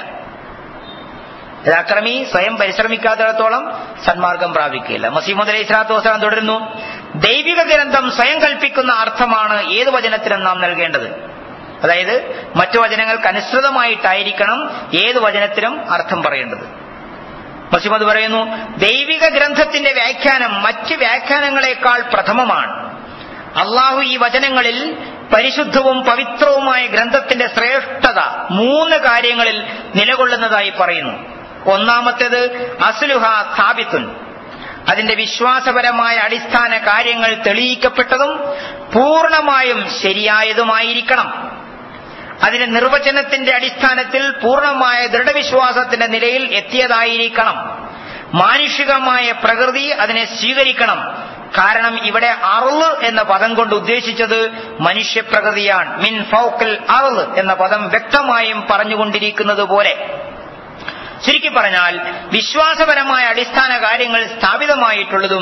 അക്രമി സ്വയം പരിശ്രമിക്കാത്തിടത്തോളം സന്മാർഗം പ്രാപിക്കുകയില്ല മസീമദ് അലൈഹി സ്വലാത്തു വസ്സലാം തുടരുന്നു ദൈവിക ഗ്രന്ഥം സ്വയം കൽപ്പിക്കുന്ന അർത്ഥമാണ് ഏത് വചനത്തിനും നാം നൽകേണ്ടത് അതായത് മറ്റു വചനങ്ങൾക്ക് അനുസൃതമായിട്ടായിരിക്കണം ഏത് വചനത്തിനും അർത്ഥം പറയേണ്ടത് മസീമദ് പറയുന്നു ദൈവിക ഗ്രന്ഥത്തിന്റെ വ്യാഖ്യാനം മറ്റ് വ്യാഖ്യാനങ്ങളെക്കാൾ പ്രഥമമാണ് അള്ളാഹു ഈ വചനങ്ങളിൽ പരിശുദ്ധവും പവിത്രവുമായ ഗ്രന്ഥത്തിന്റെ ശ്രേഷ്ഠത മൂന്ന് കാര്യങ്ങളിൽ നിലകൊള്ളുന്നതായി പറയുന്നു ഒന്നാമത്തേത് അസുലുഹ സ്ഥാപിത്തുൻ അതിന്റെ വിശ്വാസപരമായ അടിസ്ഥാന കാര്യങ്ങൾ തെളിയിക്കപ്പെട്ടതും പൂർണ്ണമായും ശരിയായതുമായിരിക്കണം അതിന്റെ നിർവചനത്തിന്റെ അടിസ്ഥാനത്തിൽ പൂർണ്ണമായ ദൃഢവിശ്വാസത്തിന്റെ നിലയിൽ എത്തിയതായിരിക്കണം മാനുഷികമായ പ്രകൃതി അതിനെ സ്വീകരിക്കണം കാരണം ഇവിടെ അറുള് എന്ന പദം കൊണ്ട് ഉദ്ദേശിച്ചത് മനുഷ്യപ്രകൃതിയാണ് മിൻ ഫൗക്കൽ അറുള് എന്ന പദം വ്യക്തമായും പറഞ്ഞുകൊണ്ടിരിക്കുന്നത് പോലെ ചുരുക്കി പറഞ്ഞാൽ വിശ്വാസപരമായ അടിസ്ഥാന കാര്യങ്ങൾ സ്ഥാപിതമായിട്ടുള്ളതും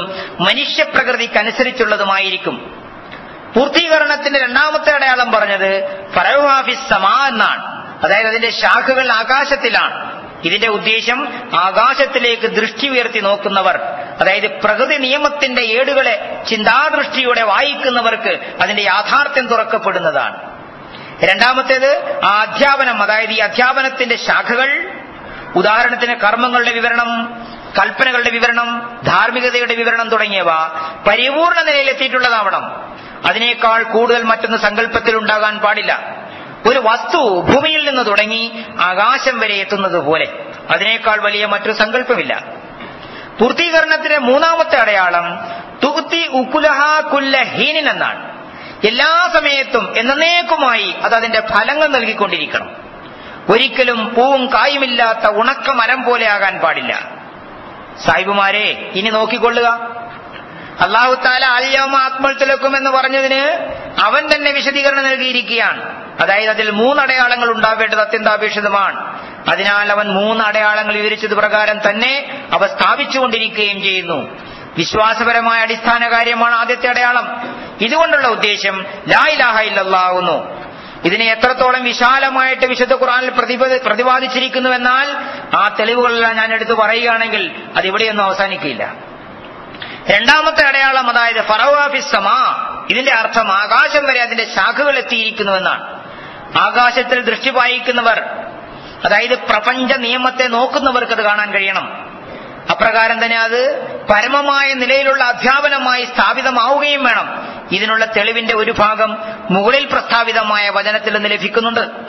മനുഷ്യപ്രകൃതിക്കനുസരിച്ചുള്ളതുമായിരിക്കും പൂർത്തീകരണത്തിന്റെ രണ്ടാമത്തെ അടയാളം പറഞ്ഞത് ഫറോഹാഫിസ് സമാ എന്നാണ് അതായത് അതിന്റെ ശാഖകൾ ആകാശത്തിലാണ് ഇതിന്റെ ഉദ്ദേശം ആകാശത്തിലേക്ക് ദൃഷ്ടി ഉയർത്തി നോക്കുന്നവർ അതായത് പ്രകൃതി നിയമത്തിന്റെ ഏടുകളെ ചിന്താദൃഷ്ടിയോടെ വായിക്കുന്നവർക്ക് അതിന്റെ യാഥാർത്ഥ്യം തുറക്കപ്പെടുന്നതാണ് രണ്ടാമത്തേത് ആ അധ്യാപനം അതായത് ഈ അധ്യാപനത്തിന്റെ ശാഖകൾ ഉദാഹരണത്തിന് കർമ്മങ്ങളുടെ വിവരണം കൽപ്പനകളുടെ വിവരണം ധാർമ്മികതയുടെ വിവരണം തുടങ്ങിയവ പരിപൂർണ നിലയിലെത്തിയിട്ടുള്ളതാവണം അതിനേക്കാൾ കൂടുതൽ മറ്റൊന്ന് സങ്കല്പത്തിൽ ഉണ്ടാകാൻ പാടില്ല ഒരു വസ്തു ഭൂമിയിൽ നിന്ന് തുടങ്ങി ആകാശം വരെ എത്തുന്നത് പോലെ അതിനേക്കാൾ വലിയ മറ്റൊരു സങ്കല്പമില്ല പൂർത്തീകരണത്തിന്റെ മൂന്നാമത്തെ അടയാളം തുകുത്തി ഉക്കുലഹ കുല്ല ഹീനിൻ എന്നാണ് എല്ലാ സമയത്തും എന്നേക്കുമായി അത് അതിന്റെ ഫലങ്ങൾ നൽകിക്കൊണ്ടിരിക്കണം ഒരിക്കലും പൂവും കായുമില്ലാത്ത ഉണക്ക മരം പോലെ ആകാൻ പാടില്ല സാഹിബുമാരെ ഇനി നോക്കിക്കൊള്ളുക അള്ളാഹു താല അല്യമ്മ ആത്മൽത്തിലെക്കും എന്ന് പറഞ്ഞതിന് അവൻ തന്നെ വിശദീകരണം നൽകിയിരിക്കുകയാണ് അതായത് അതിൽ മൂന്നടയാളങ്ങൾ ഉണ്ടാവേണ്ടത് അത്യന്താപേക്ഷിതമാണ് അതിനാൽ അവൻ മൂന്ന് അടയാളങ്ങൾ വിവരിച്ചത് പ്രകാരം തന്നെ അവ സ്ഥാപിച്ചുകൊണ്ടിരിക്കുകയും ചെയ്യുന്നു വിശ്വാസപരമായ അടിസ്ഥാന കാര്യമാണ് ആദ്യത്തെ അടയാളം ഇതുകൊണ്ടുള്ള ഉദ്ദേശം ലാ ഇലാഹ ഇല്ലല്ലാവുന്നു ഇതിനെ എത്രത്തോളം വിശാലമായിട്ട് വിശുദ്ധ ഖുറാനിൽ പ്രതിപാദിച്ചിരിക്കുന്നുവെന്നാൽ ആ തെളിവുകളെല്ലാം ഞാൻ എടുത്തു പറയുകയാണെങ്കിൽ അത് ഇവിടെയൊന്നും അവസാനിക്കില്ല രണ്ടാമത്തെ അടയാളം അതായത് ഫറവാഫിസമാ ഇതിന്റെ അർത്ഥം ആകാശം വരെ അതിന്റെ ശാഖകൾ എത്തിയിരിക്കുന്നുവെന്നാണ് ആകാശത്തിൽ ദൃഷ്ടി പായിക്കുന്നവർ അതായത് പ്രപഞ്ച നിയമത്തെ നോക്കുന്നവർക്ക് അത് കാണാൻ കഴിയണം അപ്രകാരം തന്നെ അത് പരമമായ നിലയിലുള്ള അധ്യാപനമായി സ്ഥാപിതമാവുകയും വേണം ഇതിനുള്ള തെളിവിന്റെ ഒരു ഭാഗം മുകളിൽ പ്രസ്താവിതമായ വചനത്തിൽ നിന്ന് ലഭിക്കുന്നുണ്ട്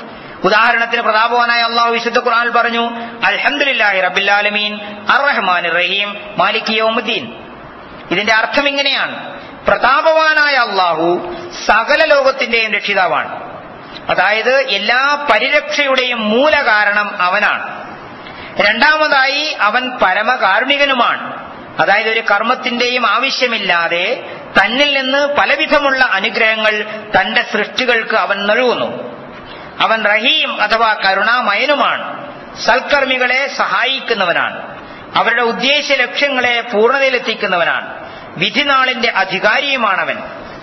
ഉദാഹരണത്തിന് പ്രതാപവാനായ അള്ളാഹു വിശുദ്ധ ഖുർആനിൽ പറഞ്ഞു അൽഹംദുലില്ലാഹി റബ്ബിൽ ആലമീൻ അർറഹ്മാൻ റഹീം മാലിക് യൗമുദ്ദീൻ ഇതിന്റെ അർത്ഥം ഇങ്ങനെയാണ് പ്രതാപവാനായ അള്ളാഹു സകല ലോകത്തിന്റെയും രക്ഷിതാവാണ് അതായത് എല്ലാ പരിരക്ഷയുടെയും മൂല കാരണം അവനാണ് രണ്ടാമതായി അവൻ പരമകാരുണികനുമാണ് അതായത് ഒരു കർമ്മത്തിന്റെയും ആവശ്യമില്ലാതെ തന്നിൽ നിന്ന് പലവിധമുള്ള അനുഗ്രഹങ്ങൾ തന്റെ സൃഷ്ടികൾക്ക് അവൻ നൽകുന്നു അവൻ റഹീം അഥവാ കരുണാമയനുമാണ് സൽക്കർമ്മികളെ സഹായിക്കുന്നവനാണ് അവരുടെ ഉദ്ദേശ ലക്ഷ്യങ്ങളെ പൂർണ്ണതയിലെത്തിക്കുന്നവനാണ് വിധിനാളിന്റെ അധികാരിയുമാണവൻ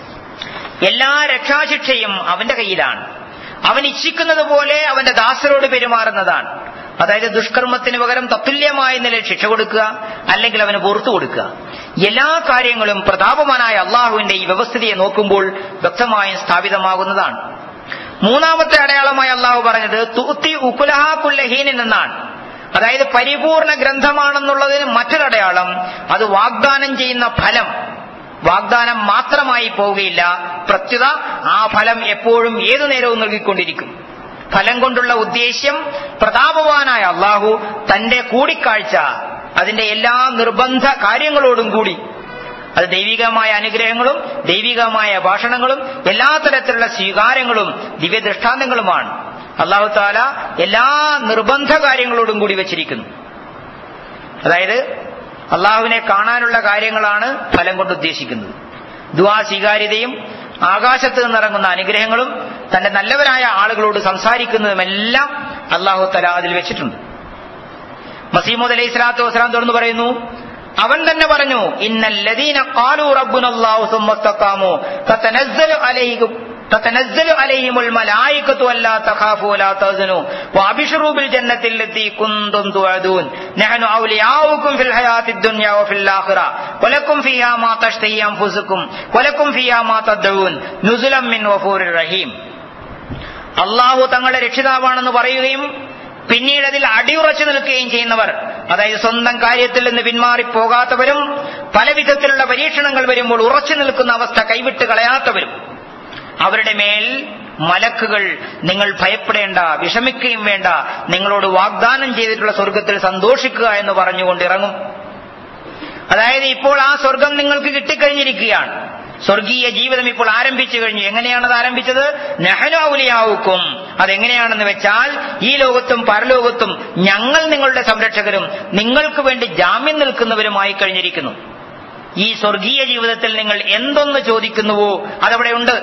എല്ലാ രക്ഷാശിക്ഷയും അവന്റെ കയ്യിലാണ് അവൻ ഇച്ഛിക്കുന്നത് പോലെ അവന്റെ ദാസരോട് പെരുമാറുന്നതാണ് അതായത് ദുഷ്കർമ്മത്തിന് പകരം തത്തുല്യമായ നിലയിൽ ശിക്ഷ കൊടുക്കുക അല്ലെങ്കിൽ അവന് പുറത്തു കൊടുക്കുക എല്ലാ കാര്യങ്ങളും പ്രതാപവാനായ അള്ളാഹുവിന്റെ ഈ വ്യവസ്ഥിതിയെ നോക്കുമ്പോൾ വ്യക്തമായും സ്ഥാപിതമാകുന്നതാണ് മൂന്നാമത്തെ അടയാളമായി അള്ളാഹു പറഞ്ഞത് തൂത്തി ഉക്കുലഹാക്കുല്ലഹീനിൻ എന്നാണ് അതായത് പരിപൂർണ ഗ്രന്ഥമാണെന്നുള്ളതിന് മറ്റൊരടയാളം അത് വാഗ്ദാനം ചെയ്യുന്ന ഫലം വാഗ്ദാനം മാത്രമായി പോവുകയില്ല പ്രത്യുത ആ ഫലം എപ്പോഴും ഏതു നേരവും നൽകിക്കൊണ്ടിരിക്കും ഫലം കൊണ്ടുള്ള ഉദ്ദേശ്യം പ്രതാപവാനായ അള്ളാഹു തന്റെ കൂടിക്കാഴ്ച അതിന്റെ എല്ലാ നിർബന്ധ കാര്യങ്ങളോടും കൂടി അത് ദൈവികമായ അനുഗ്രഹങ്ങളും ദൈവികമായ ഭാഷണങ്ങളും എല്ലാ തരത്തിലുള്ള സ്വീകാരങ്ങളും ദിവ്യദൃഷ്ടാന്തങ്ങളുമാണ് അള്ളാഹു താല എല്ലാ നിർബന്ധ കാര്യങ്ങളോടും കൂടി വെച്ചിരിക്കുന്നു അതായത് അള്ളാഹുവിനെ കാണാനുള്ള കാര്യങ്ങളാണ് ഫലം കൊണ്ട് ഉദ്ദേശിക്കുന്നത് ദുവാ സ്വീകാര്യതയും ആകാശത്ത് നിന്നിറങ്ങുന്ന അനുഗ്രഹങ്ങളും തന്റെ നല്ലവരായ ആളുകളോട് സംസാരിക്കുന്നതുമെല്ലാം അള്ളാഹു തല അതിൽ വെച്ചിട്ടുണ്ട് മസീമൂദ് അലൈഹി സ്വലാത്തു വസ്സലാം തുറന്നു പറയുന്നു അവൻ തന്നെ പറഞ്ഞു ഇന്നല്ലദീന ഖാലു റബ്ബുനല്ലാഹു സുമ്മസ്തഖാമു തതനസ്സലു അലൈഹിം تتنزل عليهم الملائكة ألا تخافوا ولا تحزنوا وأبشروا بالجنة التي كنتم توعدون نحن أولياؤكم في الحياة الدنيا وفي الآخرة ولكم فيها ما تشتهي أنفسكم ولكم فيها ما تدعون نزلا من غفور رحيم അള്ളാഹു തങ്ങളുടെ രക്ഷിതാവാണെന്ന് പറയുകയും പിന്നീട് അതിൽ അടിയുറച്ചു നിൽക്കുകയും ചെയ്യുന്നവർ അതായത് സ്വന്തം കാര്യത്തിൽ നിന്ന് പിന്മാറിപ്പോകാത്തവരും പല വിധത്തിലുള്ള പരീക്ഷണങ്ങൾ വരുമ്പോൾ ഉറച്ചു നിൽക്കുന്ന അവസ്ഥ കൈവിട്ട് കളയാത്തവരും അവരുടെ മേൽ മലക്കുകൾ നിങ്ങൾ ഭയപ്പെടേണ്ട വിഷമിക്കുകയും വേണ്ട നിങ്ങളോട് വാഗ്ദാനം ചെയ്തിട്ടുള്ള സ്വർഗത്തിൽ സന്തോഷിക്കുക എന്ന് പറഞ്ഞുകൊണ്ട് ഇറങ്ങും അതായത് ഇപ്പോൾ ആ സ്വർഗം നിങ്ങൾക്ക് കിട്ടിക്കഴിഞ്ഞിരിക്കുകയാണ് സ്വർഗീയ ജീവിതം ഇപ്പോൾ ആരംഭിച്ചു കഴിഞ്ഞു എങ്ങനെയാണ് അത് ആരംഭിച്ചത് നെഹനൗലിയാവുക്കും അതെങ്ങനെയാണെന്ന് വെച്ചാൽ ഈ ലോകത്തും പരലോകത്തും ഞങ്ങൾ നിങ്ങളുടെ സംരക്ഷകരും നിങ്ങൾക്ക് വേണ്ടി ജാമ്യം നിൽക്കുന്നവരുമായി കഴിഞ്ഞിരിക്കുന്നു ഈ സ്വർഗീയ ജീവിതത്തിൽ നിങ്ങൾ എന്തൊന്ന് ചോദിക്കുന്നുവോ അതവിടെ ഉണ്ട്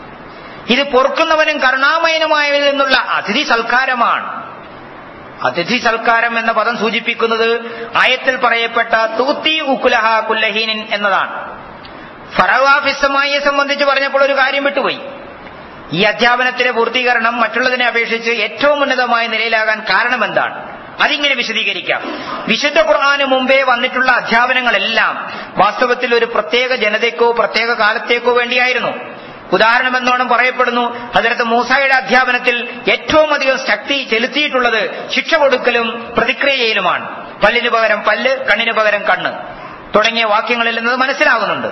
ഇത് പൊറുക്കുന്നവനും കരുണാമയനുമായവരിൽ നിന്നുള്ള അതിഥി സൽക്കാരമാണ് അതിഥി സൽക്കാരം എന്ന പദം സൂചിപ്പിക്കുന്നത് ആയത്തിൽ പറയപ്പെട്ട തൂത്തി ഉക്കുലഹ കുല്ലഹീനിൻ എന്നതാണ് ഫറവാഫിസമായിയെ സംബന്ധിച്ച് പറഞ്ഞപ്പോൾ ഒരു കാര്യം വിട്ടുപോയി ഈ അധ്യാപനത്തിന്റെ പൂർത്തീകരണം മറ്റുള്ളതിനെ അപേക്ഷിച്ച് ഏറ്റവും ഉന്നതമായ നിലയിലാകാൻ കാരണം എന്താണ് അതിങ്ങനെ വിശദീകരിക്കാം വിശുദ്ധ ഖുർആാന് മുമ്പേ വന്നിട്ടുള്ള അധ്യാപനങ്ങളെല്ലാം വാസ്തവത്തിൽ ഒരു പ്രത്യേക ജനതയ്ക്കോ പ്രത്യേക കാലത്തേക്കോ വേണ്ടിയായിരുന്നു ഉദാഹരണം എന്നോണം പറയപ്പെടുന്നു അതിനകത്ത് മൂസായുടെ അധ്യാപനത്തിൽ ഏറ്റവും അധികം ശക്തി ചെലുത്തിയിട്ടുള്ളത് ശിക്ഷ കൊടുക്കലും പ്രതിക്രിയയിലുമാണ് പല്ലിന് പകരം പല്ല് കണ്ണിന് പകരം കണ്ണ് തുടങ്ങിയ വാക്യങ്ങളിൽ നിന്ന് മനസ്സിലാകുന്നുണ്ട്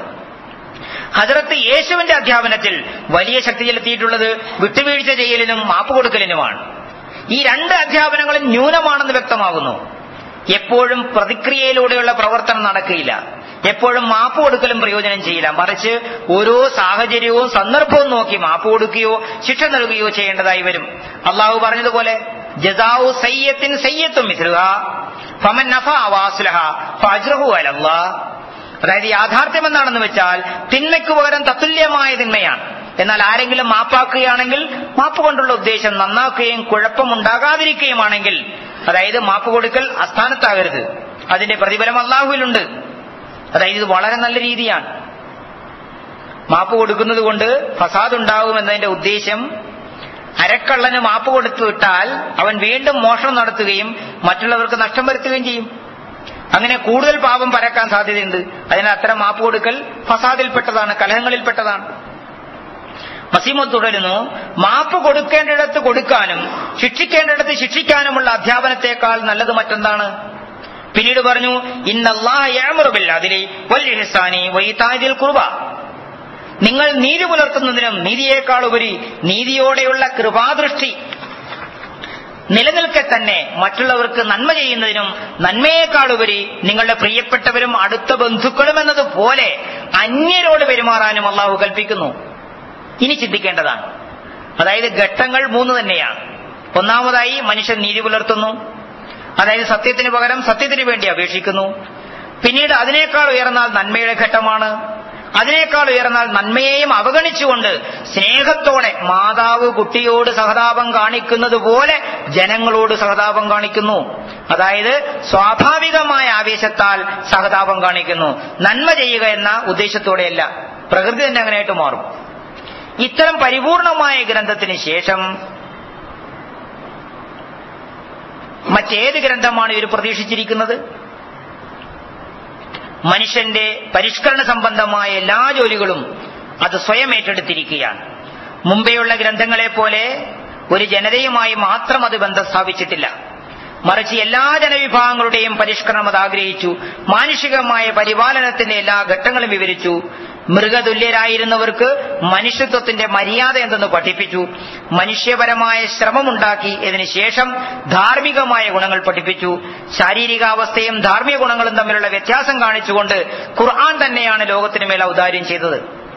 ഹജറത്ത് യേശുവിന്റെ അധ്യാപനത്തിൽ വലിയ ശക്തി ചെലുത്തിയിട്ടുള്ളത് വിട്ടുവീഴ്ച ചെയ്യലിനും മാപ്പ് കൊടുക്കലിനുമാണ് ഈ രണ്ട് അധ്യാപനങ്ങളും ന്യൂനമാണെന്ന് വ്യക്തമാകുന്നു എപ്പോഴും പ്രതിക്രിയയിലൂടെയുള്ള പ്രവർത്തനം നടക്കുകയില്ല എപ്പോഴും മാപ്പ് കൊടുക്കലും പ്രയോജനം ചെയ്യില്ല മറിച്ച് ഓരോ സാഹചര്യവും സന്ദർഭവും നോക്കി മാപ്പ് കൊടുക്കുകയോ ശിക്ഷ നൽകുകയോ ചെയ്യേണ്ടതായി വരും അള്ളാഹു പറഞ്ഞതുപോലെ ജസാവു സയ്യത്തിൻ സയ്യത്തും മിഥുക ഫമൻ നഫ വാസുലഹ ഫജ്റഹു അലല്ലാ അതായത് യാഥാർത്ഥ്യം എന്താണെന്ന് വെച്ചാൽ തിന്മയ്ക്ക് പകരം തത്തുല്യമായ തിന്മയാണ് എന്നാൽ ആരെങ്കിലും മാപ്പാക്കുകയാണെങ്കിൽ മാപ്പ് കൊണ്ടുള്ള ഉദ്ദേശം നന്നാക്കുകയും കുഴപ്പമുണ്ടാകാതിരിക്കുകയുമാണെങ്കിൽ അതായത് മാപ്പ് കൊടുക്കൽ അസ്ഥാനത്താകരുത് അതിന്റെ പ്രതിഫലം അള്ളാഹുവിലുണ്ട് അതായത് ഇത് വളരെ നല്ല രീതിയാണ് മാപ്പ് കൊടുക്കുന്നത് കൊണ്ട് ഫസാദ് ഉണ്ടാകും എന്നതിന്റെ ഉദ്ദേശം അരക്കള്ളന് മാപ്പ് കൊടുത്തു വിട്ടാൽ അവൻ വീണ്ടും മോഷണം നടത്തുകയും മറ്റുള്ളവർക്ക് നഷ്ടം വരുത്തുകയും ചെയ്യും അങ്ങനെ കൂടുതൽ പാപം പരക്കാൻ സാധ്യതയുണ്ട് അതിനാൽ അത്തരം മാപ്പ് കൊടുക്കൽ ഫസാദിൽപ്പെട്ടതാണ് കലഹങ്ങളിൽപ്പെട്ടതാണ് മസീമത്ത് തുടരുന്നു മാപ്പ് കൊടുക്കേണ്ടിടത്ത് കൊടുക്കാനും ശിക്ഷിക്കേണ്ടിടത്ത് ശിക്ഷിക്കാനുമുള്ള അധ്യാപനത്തെക്കാൾ നല്ലത് മറ്റെന്താണ് പിന്നീട് പറഞ്ഞു ഇന്നല്ലാഹുബില്ലാതിലെ വല്യഹസാനി വൈതാദിൽ കുർബ നിങ്ങൾ നീതി പുലർത്തുന്നതിനും നീതിയേക്കാൾ ഉപരി നീതിയോടെയുള്ള കൃപാദൃഷ്ടി നിലനിൽക്കെ തന്നെ മറ്റുള്ളവർക്ക് നന്മ ചെയ്യുന്നതിനും നന്മയേക്കാളുപരി നിങ്ങളുടെ പ്രിയപ്പെട്ടവരും അടുത്ത ബന്ധുക്കളും എന്നതുപോലെ അന്യരോട് പെരുമാറാനും അള്ളാഹു കൽപ്പിക്കുന്നു ഇനി ചിന്തിക്കേണ്ടതാണ് അതായത് ഘട്ടങ്ങൾ മൂന്ന് തന്നെയാണ് ഒന്നാമതായി മനുഷ്യൻ നീതി പുലർത്തുന്നു അതായത് സത്യത്തിന് പകരം സത്യത്തിന് വേണ്ടി അപേക്ഷിക്കുന്നു പിന്നീട് അതിനേക്കാൾ ഉയർന്നാൽ നന്മയുടെ ഘട്ടമാണ് അതിനേക്കാൾ ഉയർന്നാൽ നന്മയെയും അവഗണിച്ചുകൊണ്ട് സ്നേഹത്തോടെ മാതാവ് കുട്ടിയോട് സഹതാപം കാണിക്കുന്നത് പോലെ ജനങ്ങളോട് സഹതാപം കാണിക്കുന്നു അതായത് സ്വാഭാവികമായ ആവേശത്താൽ സഹതാപം കാണിക്കുന്നു നന്മ ചെയ്യുക എന്ന ഉദ്ദേശത്തോടെയല്ല പ്രകൃതി തന്നെ അങ്ങനെയായിട്ട് മാറും ഇത്തരം പരിപൂർണമായ ഗ്രന്ഥത്തിന് ശേഷം മറ്റേത് ഗ്രന്ഥമാണ് ഇവർ പ്രതീക്ഷിച്ചിരിക്കുന്നത് മനുഷ്യന്റെ പരിഷ്കരണ സംബന്ധമായ എല്ലാ ജോലികളും അത് സ്വയം ഏറ്റെടുത്തിരിക്കുകയാണ് മുമ്പെയുള്ള ഗ്രന്ഥങ്ങളെ പോലെ ഒരു ജനതയുമായി മാത്രം അത് ബന്ധം സ്ഥാപിച്ചിട്ടില്ല മറിച്ച് എല്ലാ ജനവിഭാഗങ്ങളുടെയും പരിഷ്കരണം അത് ആഗ്രഹിച്ചു മാനുഷികമായ പരിപാലനത്തിന്റെ എല്ലാ ഘട്ടങ്ങളും വിവരിച്ചു മൃഗതുല്യരായിരുന്നവർക്ക് മനുഷ്യത്വത്തിന്റെ മര്യാദ എന്തെന്ന് പഠിപ്പിച്ചു മനുഷ്യപരമായ ശ്രമമുണ്ടാക്കി ഇതിനു ശേഷം ധാർമ്മികമായ ഗുണങ്ങൾ പഠിപ്പിച്ചു ശാരീരികാവസ്ഥയും ധാർമ്മിക ഗുണങ്ങളും തമ്മിലുള്ള വ്യത്യാസം കാണിച്ചുകൊണ്ട് ഖുർആൻ തന്നെയാണ് ലോകത്തിന് മേൽ ഔദാര്യം ചെയ്തത്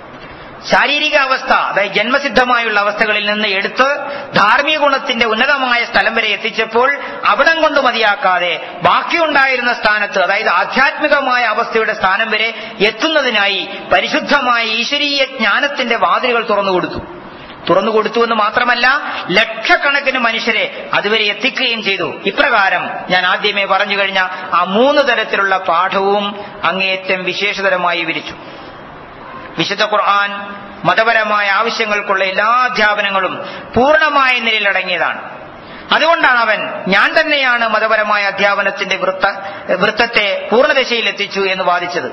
ശാരീരിക അവസ്ഥ അതായത് ജന്മസിദ്ധമായുള്ള അവസ്ഥകളിൽ നിന്ന് എടുത്ത് ധാർമ്മിക ഗുണത്തിന്റെ ഉന്നതമായ സ്ഥലം വരെ എത്തിച്ചപ്പോൾ അവിടം കൊണ്ട് മതിയാക്കാതെ ബാക്കിയുണ്ടായിരുന്ന സ്ഥാനത്ത് അതായത് ആധ്യാത്മികമായ അവസ്ഥയുടെ സ്ഥാനം വരെ എത്തുന്നതിനായി പരിശുദ്ധമായ ഈശ്വരീയ ജ്ഞാനത്തിന്റെ വാതിലുകൾ തുറന്നുകൊടുത്തു തുറന്നുകൊടുത്തു എന്ന് മാത്രമല്ല ലക്ഷക്കണക്കിന് മനുഷ്യരെ അതുവരെ എത്തിക്കുകയും ചെയ്തു ഇപ്രകാരം ഞാൻ ആദ്യമേ പറഞ്ഞു കഴിഞ്ഞ ആ മൂന്ന് തരത്തിലുള്ള പാഠവും അങ്ങേയറ്റം വിശേഷതരമായി വിരിച്ചു വിശുദ്ധ ഖുർആൻ മതപരമായ ആവശ്യങ്ങൾക്കുള്ള എല്ലാ അധ്യാപനങ്ങളും പൂർണ്ണമായ നിലയിലടങ്ങിയതാണ് അതുകൊണ്ടാണ് അവൻ ഞാൻ തന്നെയാണ് മതപരമായ അധ്യാപനത്തിന്റെ വൃത്ത വൃത്തത്തെ പൂർണ്ണദശയിൽ എത്തിച്ചു എന്ന് വാദിച്ചത്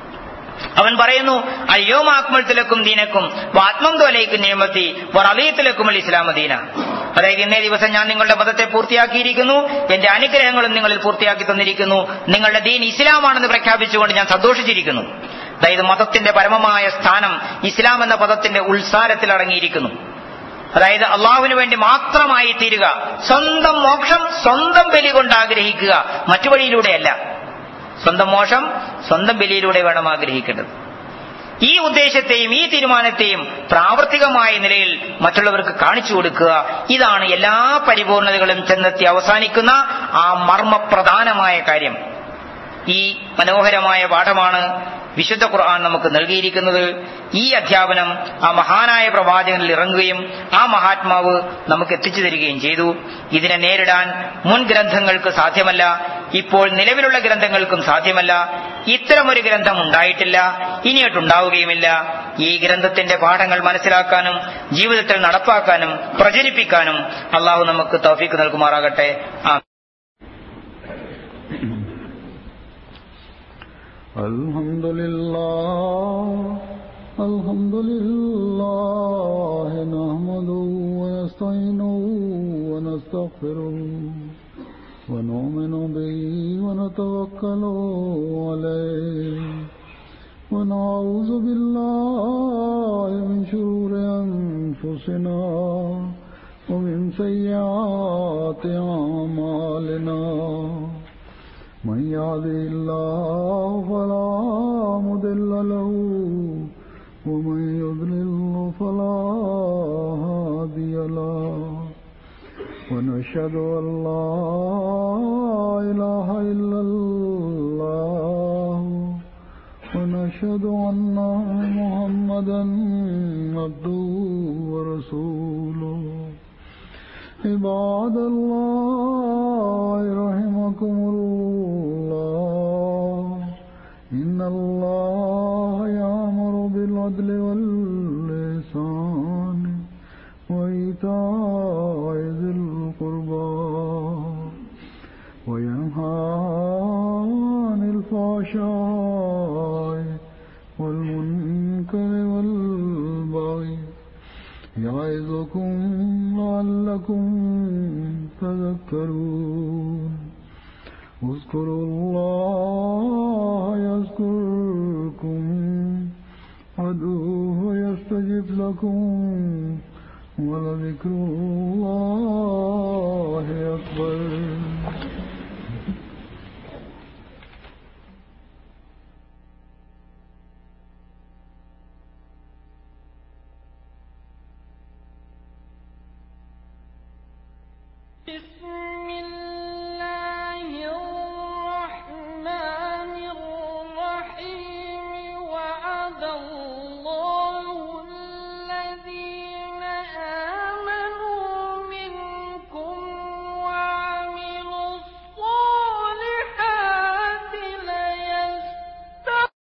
അവൻ പറയുന്നു അയ്യോമാക്മത്തിലക്കും ദീനക്കും ആത്മം തോലയ്ക്കും നിയമത്തി വറലീയത്തിലക്കും ഇസ്ലാമദീന അതായത് ഇന്നേ ദിവസം ഞാൻ നിങ്ങളുടെ മതത്തെ പൂർത്തിയാക്കിയിരിക്കുന്നു എന്റെ അനുഗ്രഹങ്ങളും നിങ്ങളിൽ പൂർത്തിയാക്കി തന്നിരിക്കുന്നു നിങ്ങളുടെ ദീൻ ഇസ്ലാമാണെന്ന് പ്രഖ്യാപിച്ചുകൊണ്ട് ഞാൻ സന്തോഷിച്ചിരിക്കുന്നു അതായത് മതത്തിന്റെ പരമമായ സ്ഥാനം ഇസ്ലാം എന്ന പദത്തിന്റെ ഉത്സാരത്തിൽ അടങ്ങിയിരിക്കുന്നു അതായത് അള്ളാഹുവിന് വേണ്ടി മാത്രമായി തീരുക സ്വന്തം മോക്ഷം സ്വന്തം ബലി കൊണ്ട് ആഗ്രഹിക്കുക മറ്റു വഴിയിലൂടെയല്ല സ്വന്തം മോശം സ്വന്തം ബലിയിലൂടെ വേണം ആഗ്രഹിക്കേണ്ടത് ഈ ഉദ്ദേശത്തെയും ഈ തീരുമാനത്തെയും പ്രാവർത്തികമായ നിലയിൽ മറ്റുള്ളവർക്ക് കാണിച്ചു കൊടുക്കുക ഇതാണ് എല്ലാ പരിപൂർണതകളും ചെന്നെത്തി അവസാനിക്കുന്ന ആ മർമ്മപ്രധാനമായ കാര്യം ഈ മനോഹരമായ പാഠമാണ് വിശുദ്ധ ഖുർആൻ നമുക്ക് നൽകിയിരിക്കുന്നത് ഈ അധ്യാപനം ആ മഹാനായ പ്രവാചകനിൽ ഇറങ്ങുകയും ആ മഹാത്മാവ് നമുക്ക് എത്തിച്ചു തരികയും ചെയ്തു ഇതിനെ നേരിടാൻ മുൻ ഗ്രന്ഥങ്ങൾക്ക് സാധ്യമല്ല ഇപ്പോൾ നിലവിലുള്ള ഗ്രന്ഥങ്ങൾക്കും സാധ്യമല്ല ഇത്തരമൊരു ഗ്രന്ഥം ഉണ്ടായിട്ടില്ല ഇനിയിട്ടുണ്ടാവുകയുമില്ല ഈ ഗ്രന്ഥത്തിന്റെ പാഠങ്ങൾ മനസ്സിലാക്കാനും ജീവിതത്തിൽ നടപ്പാക്കാനും പ്രചരിപ്പിക്കാനും അള്ളാഹു നമുക്ക് തൗഫീക്ക് നൽകുമാറാകട്ടെ ആ الحمد لله الحمد لله نحمده ونستعينه ونستغفره ونؤمن به ونتوكل عليه ونعوذ بالله من شرور أنفسنا ومن سيئات أعمالنا من يهده الله فلا مضل له ومن يضلل فلا هادي له ونشهد أن لا إله إلا الله ونشهد أن محمدا عبده ورسوله عباد الله رحمكم الله إن الله يأمر بالعدل واللسان وإيتاء ذي القربى وينهى عن الفحشاء والمنكر والبغي يعظكم لعلكم تذكرون اذكروا الله يذكركم وادعوه يستجب لكم ولذكر الله أكبر أكبر بسم